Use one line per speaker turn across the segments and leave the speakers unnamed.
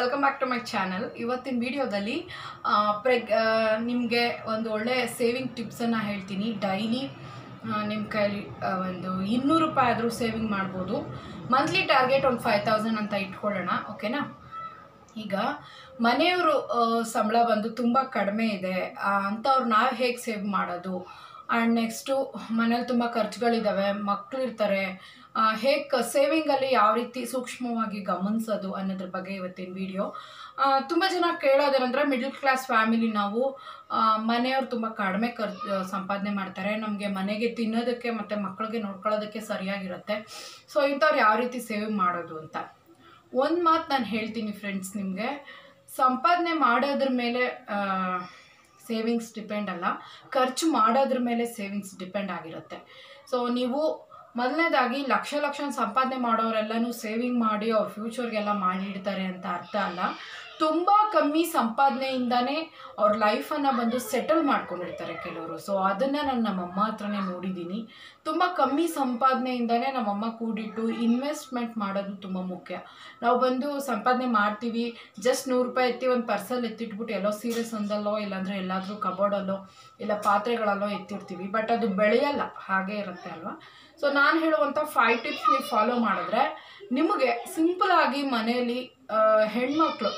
welcome back to my channel ಇವತ್ತಿನ ವಿಡಿಯೋದಲ್ಲಿ ಪ್ರೆಗ್ ನಿಮಗೆ ಒಂದು ಒಳ್ಳೆ ಸೇವಿಂಗ್ ಟಿಪ್ಸನ್ನು ಹೇಳ್ತೀನಿ ಡೈಲಿ ನಿಮ್ಮ ಕೈಲಿ ಆ, ಒಂದು ಇನ್ನೂರು ರೂಪಾಯಿ ಆದರೂ ಸೇವಿಂಗ್ ಮಾಡ್ಬೋದು ಮಂತ್ಲಿ ಟಾರ್ಗೆಟ್ ಒಂದು ಫೈವ್ ತೌಸಂಡ್ ಅಂತ ಇಟ್ಕೊಳ್ಳೋಣ ಓಕೆನಾ ಈಗ ಮನೆಯವರು ಸಂಬಳ ಬಂದು ತುಂಬ ಕಡಿಮೆ ಇದೆ ಆ, ಅಂಥವ್ರು ನಾವು ಹೇಗೆ ಸೇವ್ ಮಾಡೋದು ಆ್ಯಂಡ್ ನೆಕ್ಸ್ಟು ಮನೇಲಿ ತುಂಬ ಖರ್ಚುಗಳಿದ್ದಾವೆ ಮಕ್ಕಳು ಇರ್ತಾರೆ ಹೇಗೆ ಸೇವಿಂಗಲ್ಲಿ ಯಾವ ರೀತಿ ಸೂಕ್ಷ್ಮವಾಗಿ ಗಮನಿಸೋದು ಅನ್ನೋದ್ರ ಬಗ್ಗೆ ಇವತ್ತಿನ ವಿಡಿಯೋ ತುಂಬ ಜನ ಕೇಳೋದೇನಂದ್ರೆ ಮಿಡಲ್ ಕ್ಲಾಸ್ ಫ್ಯಾಮಿಲಿ ನಾವು ಆ, ಮನೆಯವ್ರು ತುಂಬ ಕಡಿಮೆ ಖರ್ಚು ಸಂಪಾದನೆ ಮಾಡ್ತಾರೆ ನಮಗೆ ಮನೆಗೆ ತಿನ್ನೋದಕ್ಕೆ ಮತ್ತು ಮಕ್ಕಳಿಗೆ ನೋಡ್ಕೊಳ್ಳೋದಕ್ಕೆ ಸರಿಯಾಗಿರುತ್ತೆ ಸೊ ಇಂಥವ್ರು ಯಾವ ರೀತಿ ಸೇವ್ ಮಾಡೋದು ಅಂತ ಒಂದು ಮಾತು ನಾನು ಹೇಳ್ತೀನಿ ಫ್ರೆಂಡ್ಸ್ ನಿಮಗೆ ಸಂಪಾದನೆ ಮಾಡೋದ್ರ ಮೇಲೆ ಸೇವಿಂಗ್ಸ್ ಡಿಪೆಂಡ್ ಅಲ್ಲ ಖರ್ಚು ಮಾಡೋದ್ರ ಮೇಲೆ ಸೇವಿಂಗ್ಸ್ ಡಿಪೆಂಡ್ ಆಗಿರುತ್ತೆ ಸೊ ನೀವು ಮೊದಲನೇದಾಗಿ ಲಕ್ಷ ಲಕ್ಷ ಸಂಪಾದನೆ ಮಾಡೋರೆಲ್ಲನೂ ಸೇವಿಂಗ್ ಮಾಡಿ ಅವ್ರ ಫ್ಯೂಚರ್ಗೆಲ್ಲ ಮಾಡಿಡ್ತಾರೆ ಅಂತ ಅರ್ಥ ಅಲ್ಲ ತುಂಬ ಕಮ್ಮಿ ಸಂಪಾದನೆಯಿಂದನೇ ಅವ್ರ ಲೈಫನ್ನು ಬಂದು ಸೆಟಲ್ ಮಾಡ್ಕೊಂಡಿರ್ತಾರೆ ಕೆಲವರು ಸೊ ಅದನ್ನು ನಾನು ನಮ್ಮಮ್ಮ ಹತ್ರನೇ ನೋಡಿದ್ದೀನಿ ತುಂಬ ಕಮ್ಮಿ ಸಂಪಾದನೆಯಿಂದನೇ ನಮ್ಮಮ್ಮ ಕೂಡಿಟ್ಟು ಇನ್ವೆಸ್ಟ್ಮೆಂಟ್ ಮಾಡೋದು ತುಂಬ ಮುಖ್ಯ ನಾವು ಬಂದು ಸಂಪಾದನೆ ಮಾಡ್ತೀವಿ ಜಸ್ಟ್ ನೂರು ರೂಪಾಯಿ ಎತ್ತಿ ಒಂದು ಪರ್ಸಲ್ಲಿ ಎತ್ತಿಟ್ಬಿಟ್ಟು ಎಲ್ಲೋ ಸೀರೆ ಸಂದಲ್ಲೋ ಇಲ್ಲಾಂದರೆ ಎಲ್ಲಾದರೂ ಕಬೋರ್ಡಲ್ಲೋ ಇಲ್ಲ ಪಾತ್ರೆಗಳಲ್ಲೋ ಎತ್ತಿರ್ತೀವಿ ಬಟ್ ಅದು ಬೆಳೆಯಲ್ಲ ಹಾಗೆ ಇರುತ್ತೆ ಅಲ್ವಾ ಸೊ ನಾನು ಹೇಳುವಂಥ ಫೈವ್ ಟಿಪ್ಸ್ ನೀವು ಫಾಲೋ ಮಾಡಿದ್ರೆ ನಿಮಗೆ ಸಿಂಪಲ್ ಆಗಿ ಮನೆಯಲ್ಲಿ ಆ, ಹೆಣ್ಮಕ್ಳು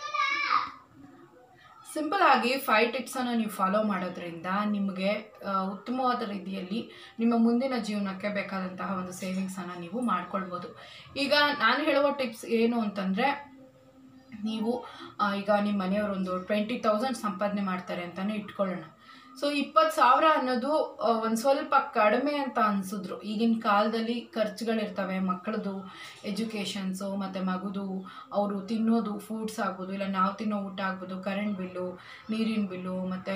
ಸಿಂಪಲ್ ಆಗಿ ಫೈವ್ ಟಿಪ್ಸನ್ನು ನೀವು ಫಾಲೋ ಮಾಡೋದ್ರಿಂದ ನಿಮಗೆ ಆ, ಉತ್ತಮವಾದ ರೀತಿಯಲ್ಲಿ ನಿಮ್ಮ ಮುಂದಿನ ಜೀವನಕ್ಕೆ ಬೇಕಾದಂತಹ ಒಂದು ಸೇವಿಂಗ್ಸನ್ನು ನೀವು ಮಾಡ್ಕೊಳ್ಬೋದು ಈಗ ನಾನು ಹೇಳುವ ಟಿಪ್ಸ್ ಏನು ಅಂತಂದರೆ ನೀವು ಆ, ಈಗ ನಿಮ್ಮ ಮನೆಯವರು ಒಂದು ಟ್ವೆಂಟಿ ತೌಸಂಡ್ ಸಂಪಾದನೆ ಮಾಡ್ತಾರೆ ಅಂತಲೇ ಇಟ್ಕೊಳ್ಳೋಣ ಸೊ ಇಪ್ಪತ್ತು ಸಾವಿರ ಅನ್ನೋದು ಒಂದು ಸ್ವಲ್ಪ ಕಡಿಮೆ ಅಂತ ಅನಿಸಿದ್ರು ಈಗಿನ ಕಾಲದಲ್ಲಿ ಖರ್ಚುಗಳಿರ್ತವೆ ಮಕ್ಕಳದು ಎಜುಕೇಷನ್ಸು ಮತ್ತು ಮಗುದು ಅವರು ತಿನ್ನೋದು ಫುಡ್ಸ್ ಆಗ್ಬೋದು ಇಲ್ಲ ನಾವು ತಿನ್ನೋ ಊಟ ಆಗ್ಬೋದು ಕರೆಂಟ್ ಬಿಲ್ಲು ನೀರಿನ ಬಿಲ್ಲು ಮತ್ತು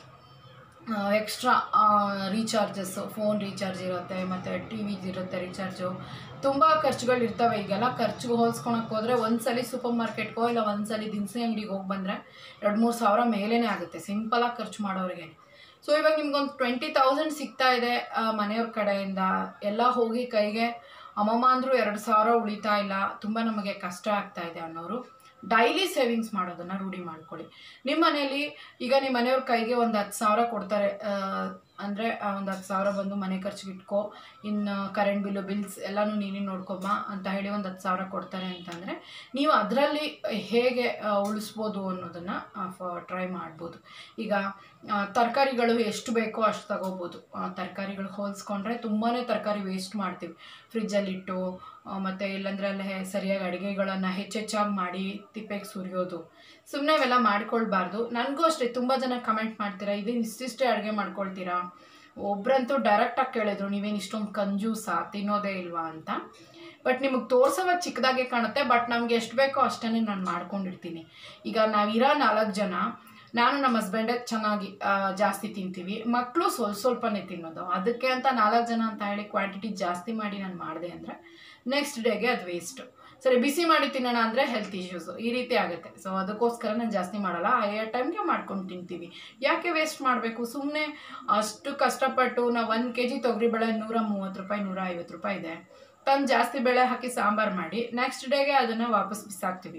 ಎಕ್ಸ್ಟ್ರಾ ರೀಚಾರ್ಜಸ್ಸು ಫೋನ್ ರೀಚಾರ್ಜ್ ಇರುತ್ತೆ ಮತ್ತು ಟಿ ವಿದು ಇರುತ್ತೆ ರೀಚಾರ್ಜು ತುಂಬ ಖರ್ಚುಗಳು ಇರ್ತವೆ ಈಗೆಲ್ಲ ಖರ್ಚು ಹೋಲ್ಸ್ಕೊಳಕ್ಕೆ ಹೋದರೆ ಒಂದ್ಸಲಿ ಸೂಪರ್ ಮಾರ್ಕೆಟ್ಗೋ ಇಲ್ಲ ಒಂದ್ಸಲಿ ದಿನಸಿ ಅಂಗಡಿಗೆ ಹೋಗಿ ಬಂದರೆ ಎರಡು ಮೂರು ಸಾವಿರ ಮೇಲೇ ಆಗುತ್ತೆ ಸಿಂಪಲಾಗಿ ಖರ್ಚು ಮಾಡೋರಿಗೆ ಸೊ ಇವಾಗ ನಿಮ್ಗೊಂದು ಟ್ವೆಂಟಿ ತೌಸಂಡ್ ಸಿಗ್ತಾ ಇದೆ ಆ, ಮನೆಯವ್ರ ಕಡೆಯಿಂದ ಎಲ್ಲ ಹೋಗಿ ಕೈಗೆ ಅಮ್ಮಮ್ಮ ಅಂದರೂ ಎರಡು ಸಾವಿರ ಉಳಿತಾ ಇಲ್ಲ ತುಂಬ ನಮಗೆ ಕಷ್ಟ ಆಗ್ತಾ ಇದೆ ಅನ್ನೋರು ಡೈಲಿ ಸೇವಿಂಗ್ಸ್ ಮಾಡೋದನ್ನು ರೂಢಿ ಮಾಡ್ಕೊಳ್ಳಿ ನಿಮ್ಮ ಮನೇಲಿ ಈಗ ನಿಮ್ಮ ಮನೆಯವ್ರ ಕೈಗೆ ಒಂದು ಹತ್ತು ಸಾವಿರ ಕೊಡ್ತಾರೆ ಅಂದರೆ ಒಂದು ಹತ್ತು ಸಾವಿರ ಬಂದು ಮನೆ ಖರ್ಚಿಗೆ ಇಟ್ಕೋ ಇನ್ನು ಕರೆಂಟ್ ಬಿಲ್ಲು ಬಿಲ್ಸ್ ಎಲ್ಲನೂ ನೀನೇ ನೋಡ್ಕೊಮ್ಮ ಅಂತ ಹೇಳಿ ಒಂದು ಹತ್ತು ಸಾವಿರ ಕೊಡ್ತಾರೆ ಅಂತಂದರೆ ನೀವು ಅದರಲ್ಲಿ ಹೇಗೆ ಆ, ಉಳಿಸ್ಬೋದು ಅನ್ನೋದನ್ನು ಟ್ರೈ ಮಾಡ್ಬೋದು ಈಗ ಆ, ತರಕಾರಿಗಳು ಎಷ್ಟು ಬೇಕೋ ಅಷ್ಟು ತಗೋಬೋದು ತರಕಾರಿಗಳು ಹೋಲಿಸ್ಕೊಂಡ್ರೆ ತುಂಬಾ ತರಕಾರಿ ವೇಸ್ಟ್ ಮಾಡ್ತೀವಿ ಫ್ರಿಜ್ಜಲ್ಲಿಟ್ಟು ಮತ್ತು ಇಲ್ಲಾಂದ್ರೆ ಅಲ್ಲೇ ಸರಿಯಾಗಿ ಅಡುಗೆಗಳನ್ನು ಹೆಚ್ಚೆಚ್ಚಾಗಿ ಮಾಡಿ ತಿಪ್ಪೆಗೆ ಸುರಿಯೋದು ಸುಮ್ಮನೆ ಇವೆಲ್ಲ ಮಾಡ್ಕೊಳ್ಬಾರ್ದು ನನಗೂ ಅಷ್ಟೇ ತುಂಬ ಜನ ಕಮೆಂಟ್ ಮಾಡ್ತೀರಾ ಇದೇನು ಇಷ್ಟಿಷ್ಟೇ ಅಡುಗೆ ಮಾಡ್ಕೊಳ್ತೀರಾ ಒಬ್ರಂತೂ ಡೈರೆಕ್ಟಾಗಿ ಕೇಳಿದ್ರು ನೀವೇನು ಇಷ್ಟೊಂದು ಕಂಜೂಸಾ ತಿನ್ನೋದೇ ಇಲ್ವಾ ಅಂತ ಬಟ್ ನಿಮಗೆ ತೋರ್ಸೋವಾಗ ಚಿಕ್ಕದಾಗೆ ಕಾಣುತ್ತೆ ಬಟ್ ನಮ್ಗೆ ಎಷ್ಟು ಬೇಕೋ ಅಷ್ಟೇ ನಾನು ಮಾಡ್ಕೊಂಡಿರ್ತೀನಿ ಈಗ ನಾವಿರೋ ನಾಲ್ಕು ಜನ ನಾನು ನಮ್ಮ ಹಸ್ಬೆಂಡೇ ಚೆನ್ನಾಗಿ ಆ, ಜಾಸ್ತಿ ತಿಂತೀವಿ ಮಕ್ಕಳು ಸ್ವಲ್ಪ ಸ್ವಲ್ಪನೇ ತಿನ್ನೋದು ಅದಕ್ಕೆ ಅಂತ ನಾಲ್ಕು ಜನ ಅಂತ ಹೇಳಿ ಕ್ವಾಂಟಿಟಿ ಜಾಸ್ತಿ ಮಾಡಿ ನಾನು ಮಾಡಿದೆ ಅಂದರೆ ನೆಕ್ಸ್ಟ್ ಡೇಗೆ ಅದು ವೇಸ್ಟು ಸರಿ ಬಿಸಿ ಮಾಡಿ ತಿನ್ನೋಣ ಅಂದರೆ ಹೆಲ್ತ್ ಇಶ್ಯೂಸು ಈ ರೀತಿ ಆಗುತ್ತೆ ಸೊ ಅದಕ್ಕೋಸ್ಕರ ನಾನು ಜಾಸ್ತಿ ಮಾಡಲ್ಲ ಆಯಾ ಟೈಮ್ಗೆ ಮಾಡ್ಕೊಂಡು ತಿಂತೀವಿ ಯಾಕೆ ವೇಸ್ಟ್ ಮಾಡಬೇಕು ಸುಮ್ಮನೆ ಅಷ್ಟು ಕಷ್ಟಪಟ್ಟು ನಾವು ಒಂದು ಕೆ ಜಿ ತೊಗರಿಬೇಳೆ ನೂರ ಮೂವತ್ತು ರೂಪಾಯಿ ನೂರ ಐವತ್ತು ರೂಪಾಯಿ ಇದೆ ತಂದು ಜಾಸ್ತಿ ಬೇಳೆ ಹಾಕಿ ಸಾಂಬಾರು ಮಾಡಿ ನೆಕ್ಸ್ಟ್ ಡೇಗೆ ಅದನ್ನು ವಾಪಸ್ ಬಿಸಾಕ್ತೀವಿ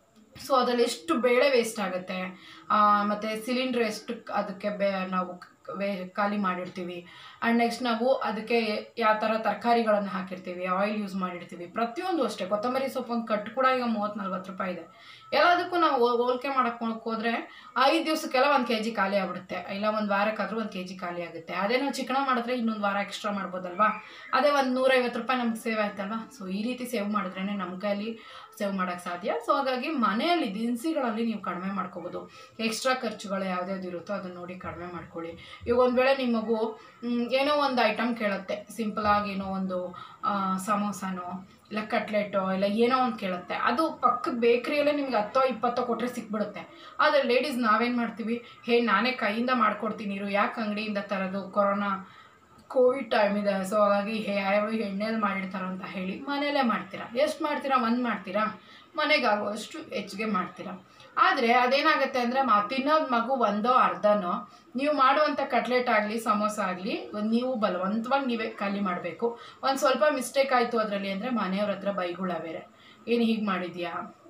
ಸೊ ಅದರಲ್ಲಿ ಎಷ್ಟು ಬೇಳೆ ವೇಸ್ಟ್ ಆಗುತ್ತೆ ಮತ್ತು ಸಿಲಿಂಡ್ರ್ ಎಷ್ಟು ಅದಕ್ಕೆ ಬೇ ನಾವು ಕ- ವೇ ಖಾಲಿ ಮಾಡಿರ್ತೀವಿ ಆ್ಯಂಡ್ ನೆಕ್ಸ್ಟ್ ನಾವು ಅದಕ್ಕೆ ಯಾವ ಥರ ತರಕಾರಿಗಳನ್ನು ಹಾಕಿರ್ತೀವಿ ಆಯಿಲ್ ಯೂಸ್ ಮಾಡಿರ್ತೀವಿ ಪ್ರತಿಯೊಂದು ಅಷ್ಟೇ ಕೊತ್ತಂಬರಿ ಸೊಪ್ಪು ಒಂದು ಕಟ್ಟು ಕೂಡ ಈಗ ಮೂವತ್ತು ನಲ್ವತ್ತು ರೂಪಾಯಿ ಇದೆ ಎಲ್ಲದಕ್ಕೂ ನಾವು ಹೋ- ಹೋಲಿಕೆ ಮಾಡಕ್ಕೆ ಹೋದರೆ ಐದು ದಿವಸಕ್ಕೆಲ್ಲ ಒಂದು ಕೆ ಜಿ ಖಾಲಿ ಆಗ್ಬಿಡುತ್ತೆ ಇಲ್ಲ ಒಂದು ವಾರಕ್ಕಾದ್ರೂ ಒಂದು ಕೆ ಜಿ ಖಾಲಿ ಆಗುತ್ತೆ ಅದೇ ನಾವು ಚಿಕನ ಮಾಡಿದ್ರೆ ಇನ್ನೊಂದು ವಾರ ಎಕ್ಸ್ಟ್ರಾ ಮಾಡ್ಬೋದಲ್ವಾ ಅದೇ ಒಂದು ನೂರೈವತ್ತು ರೂಪಾಯಿ ನಮ್ಗೆ ಸೇವ್ ಆಯ್ತಲ್ವಾ ಸೊ ಈ ರೀತಿ ಸೇವ್ ಮಾಡಿದ್ರೇ ನಮ್ಮ ಕೈಲಿ ಸೇವ್ ಮಾಡೋಕ್ಕೆ ಸಾಧ್ಯ ಸೊ ಹಾಗಾಗಿ ಮನೆಯಲ್ಲಿ ದಿನಸಿಗಳಲ್ಲಿ ನೀವು ಕಡಿಮೆ ಮಾಡ್ಕೋಬೋದು ಎಕ್ಸ್ಟ್ರಾ ಖರ್ಚುಗಳು ಯಾವ್ದ್ಯಾವ್ದು ಇರುತ್ತೋ ಅದನ್ನ ನೋಡಿ ಕಡಿಮೆ ಮಾಡ್ಕೊಳ್ಳಿ ಈಗ ಒಂದು ವೇಳೆ ನಿಮ್ಮ ಮಗು ಮ್, ಏನೋ ಒಂದು ಐಟಮ್ ಕೇಳುತ್ತೆ ಸಿಂಪಲಾಗಿ ಏನೋ ಒಂದು ಆ, ಸಮೋಸಾನೋ ಇಲ್ಲ ಕಟ್ಲೆಟೋ ಇಲ್ಲ ಏನೋ ಒಂದು ಕೇಳುತ್ತೆ ಅದು ಪಕ್ಕದ ಬೇಕ್ರಿಯಲ್ಲೇ ನಿಮ್ಗೆ ಹತ್ತೋ ಇಪ್ಪತ್ತೋ ಕೊಟ್ಟರೆ ಸಿಕ್ಬಿಡುತ್ತೆ ಆದರೆ ಲೇಡೀಸ್ ನಾವೇನು ಮಾಡ್ತೀವಿ ಹೇ ನಾನೇ ಕೈಯಿಂದ ಮಾಡ್ಕೊಡ್ತೀನಿ ಇರು ಯಾಕೆ ಅಂಗಡಿಯಿಂದ ತರೋದು ಕೊರೋನಾ ಕೋವಿಡ್ ಟೈಮ್ ಇದೆ ಸೊ ಹಾಗಾಗಿ ಹೇ ಯಾವ ಎಣ್ಣೆಲಿ ಮಾಡಿರ್ತಾರೋ ಅಂತ ಹೇಳಿ ಮನೆಯಲ್ಲೇ ಮಾಡ್ತೀರಾ ಎಷ್ಟು ಮಾಡ್ತೀರಾ ಒಂದು ಮಾಡ್ತೀರಾ ಮನೆಗಾಗುವಷ್ಟು ಹೆಚ್ಚಿಗೆ ಮಾಡ್ತೀರಾ ಆದರೆ ಅದೇನಾಗುತ್ತೆ ಅಂದರೆ ಮಾ ತಿನ್ನೋದು ಮಗು ಒಂದೋ ಅರ್ಧನೋ ನೀವು ಮಾಡುವಂಥ ಕಟ್ಲೆಟ್ ಆಗಲಿ ಸಮೋಸ ಆಗಲಿ ನೀವು ಬಲವಂತವಾಗಿ ನೀವೇ ಖಾಲಿ ಮಾಡಬೇಕು ಒಂದು ಸ್ವಲ್ಪ ಮಿಸ್ಟೇಕ್ ಆಯಿತು ಅದರಲ್ಲಿ ಅಂದರೆ ಮನೆಯವ್ರ ಹತ್ರ ಬೈಗುಳ ಬೇರೆ ಏನು ಹೀಗೆ ಮಾಡಿದ್ಯಾ